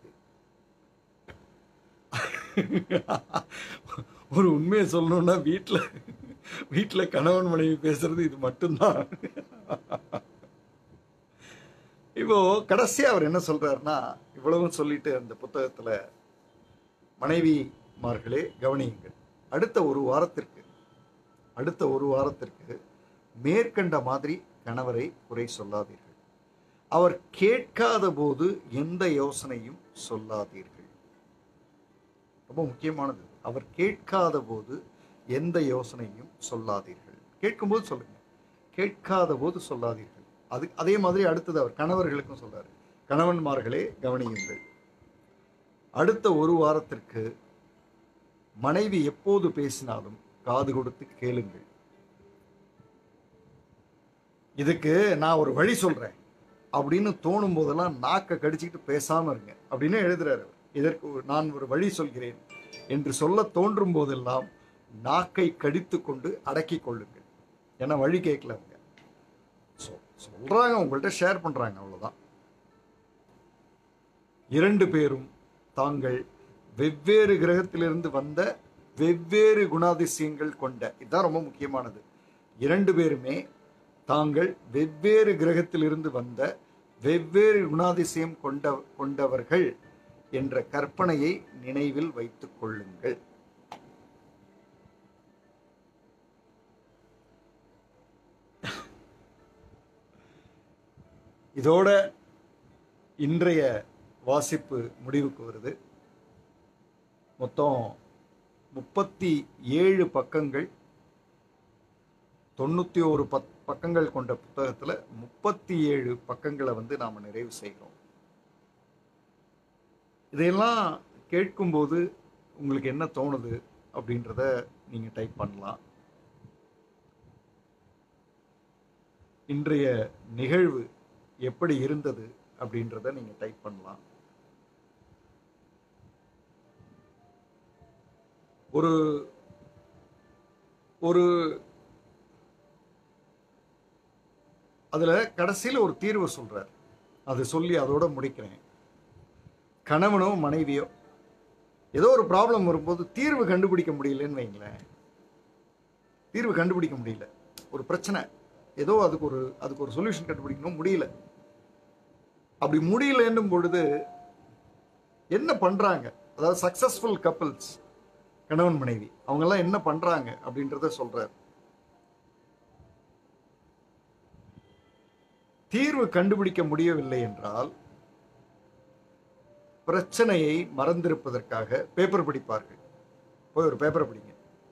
ஒரு உண்மையை சொல்லணும்னா வீட்டில் வீட்டில் கணவன் மனைவி பேசுறது இது மட்டும்தான் இப்போ கடைசியா அவர் என்ன சொல்றாருன்னா இவ்வளவும் சொல்லிட்டு அந்த புத்தகத்துல மனைவிமார்களே கவனியுங்கள் அடுத்த ஒரு வாரத்திற்கு அடுத்த ஒரு வாரத்திற்கு மேற்கண்ட மாதிரி கணவரை குறை சொல்லாதீர்கள் அவர் கேட்காத போது எந்த யோசனையும் சொல்லாதீர்கள் ரொம்ப முக்கியமானது அவர் கேட்காத போது எந்த யோசனையும் சொல்லாதீர்கள் கேட்கும்போது சொல்லுங்க கேட்காத போது சொல்லாதீர்கள் அது அதே மாதிரி அடுத்தது அவர் கணவர்களுக்கும் சொல்றாரு கணவன்மார்களே கவனியுங்கள் அடுத்த ஒரு வாரத்திற்கு மனைவி எப்போது பேசினாலும் காது கொடுத்து கேளுங்கள் இதுக்கு நான் ஒரு வழி சொல்றேன் அப்படின்னு தோணும் போதெல்லாம் நாக்கை கடிச்சிக்கிட்டு பேசாம இருங்க அப்படின்னு எழுதுறாரு அவர். இதற்கு ஒரு- நான் ஒரு வழி சொல்கிறேன் என்று சொல்ல தோன்றும் போதெல்லாம் நாக்கை கடித்து கொண்டு அடக்கிக் கொள்ளுங்கள் ஏன்னா வழி கேட்கல அவங்க சொ- சொல்றாங்க உங்கள்கிட்ட ஷேர் பண்றாங்க அவ்வளவுதான் இரண்டு பேரும் தாங்கள் வெவ்வேறு கிரகத்திலிருந்து வந்த வெவ்வேறு குணாதிசயங்கள் கொண்ட இதுதான் ரொம்ப முக்கியமானது இரண்டு பேருமே தாங்கள் வெவ்வேறு கிரகத்திலிருந்து வந்த வெவ்வேறு குணாதிசயம் கொண்ட கொண்டவர்கள் என்ற கற்பனையை நினைவில் வைத்துக் கொள்ளுங்கள் இதோட இன்றைய வாசிப்பு முடிவுக்கு வருது மொத்தம் முப்பத்தி ஏழு பக்கங்கள் தொண்ணூற்றி ஒரு பத் பக்கங்கள் கொண்ட புத்தகத்தில் முப்பத்தி ஏழு பக்கங்களை வந்து நாம் நிறைவு செய்கிறோம் இதையெல்லாம் கேட்கும்போது உங்களுக்கு என்ன தோணுது அப்படின்றத நீங்கள் டைப் பண்ணலாம் இன்றைய நிகழ்வு எப்படி இருந்தது அப்படின்றத நீங்கள் டைப் பண்ணலாம் ஒரு ஒரு அதில் கடைசியில் ஒரு தீர்வு சொல்கிறார் அது சொல்லி அதோட முடிக்கிறேன் கணவனோ மனைவியோ ஏதோ ஒரு ப்ராப்ளம் வரும்போது தீர்வு கண்டுபிடிக்க முடியலன்னு வைங்களேன் தீர்வு கண்டுபிடிக்க முடியல ஒரு பிரச்சனை ஏதோ அதுக்கு ஒரு அதுக்கு ஒரு சொல்யூஷன் கண்டுபிடிக்கணும் முடியல அப்படி முடியலன்னும் பொழுது என்ன பண்றாங்க அதாவது சக்சஸ்ஃபுல் கப்பிள்ஸ் கணவன் மனைவி அவங்கெல்லாம் என்ன பண்றாங்க அப்படின்றத சொல்றார் தீர்வு கண்டுபிடிக்க முடியவில்லை என்றால் பிரச்சனையை மறந்திருப்பதற்காக பேப்பர் படிப்பார்கள் போய் ஒரு பேப்பரை படிங்க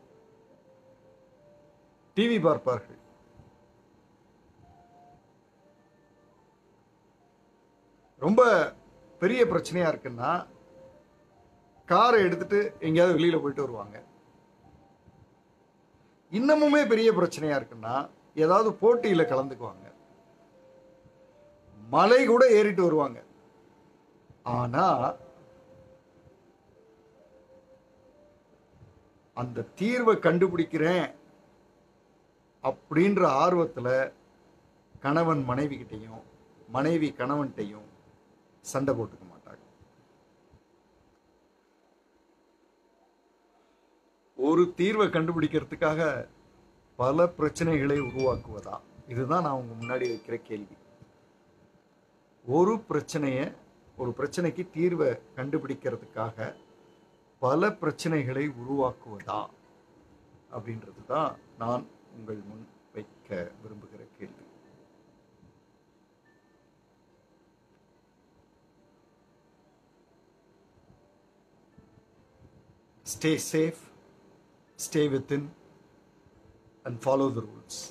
டிவி பார்ப்பார்கள் ரொம்ப பெரிய பிரச்சனையா இருக்குன்னா காரை எடுத்துட்டு எங்கேயாவது வெளியில போயிட்டு வருவாங்க இன்னமுமே பெரிய பிரச்சனையா இருக்குன்னா ஏதாவது போட்டியில கலந்துக்குவாங்க மலை கூட ஏறிட்டு வருவாங்க ஆனா அந்த தீர்வை கண்டுபிடிக்கிறேன் அப்படின்ற ஆர்வத்துல கணவன் மனைவி கிட்டையும் மனைவி கணவன்கிட்டையும் சண்டை போட்டுக்க மாட்டாங்க ஒரு தீர்வை கண்டுபிடிக்கிறதுக்காக பல பிரச்சனைகளை உருவாக்குவதா இதுதான் நான் உங்க முன்னாடி வைக்கிற கேள்வி ஒரு பிரச்சனைய ஒரு பிரச்சனைக்கு தீர்வை கண்டுபிடிக்கிறதுக்காக பல பிரச்சனைகளை உருவாக்குவதா அப்படின்றது தான் நான் உங்கள் முன் வைக்க விரும்புகிற கேள்வி stay safe stay within and follow the rules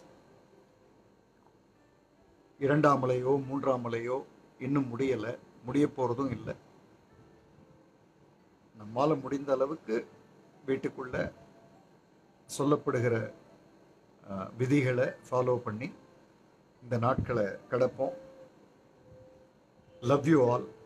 இரண்டாம் மலையோ மூன்றாம் மலையோ இன்னும் முடியலை முடிய போகிறதும் இல்லை நம்மால் முடிந்த அளவுக்கு வீட்டுக்குள்ள சொல்லப்படுகிற அஹ், விதிகளை ஃபாலோ பண்ணி இந்த நாட்களை கடப்போம் லவ் யூ ஆல்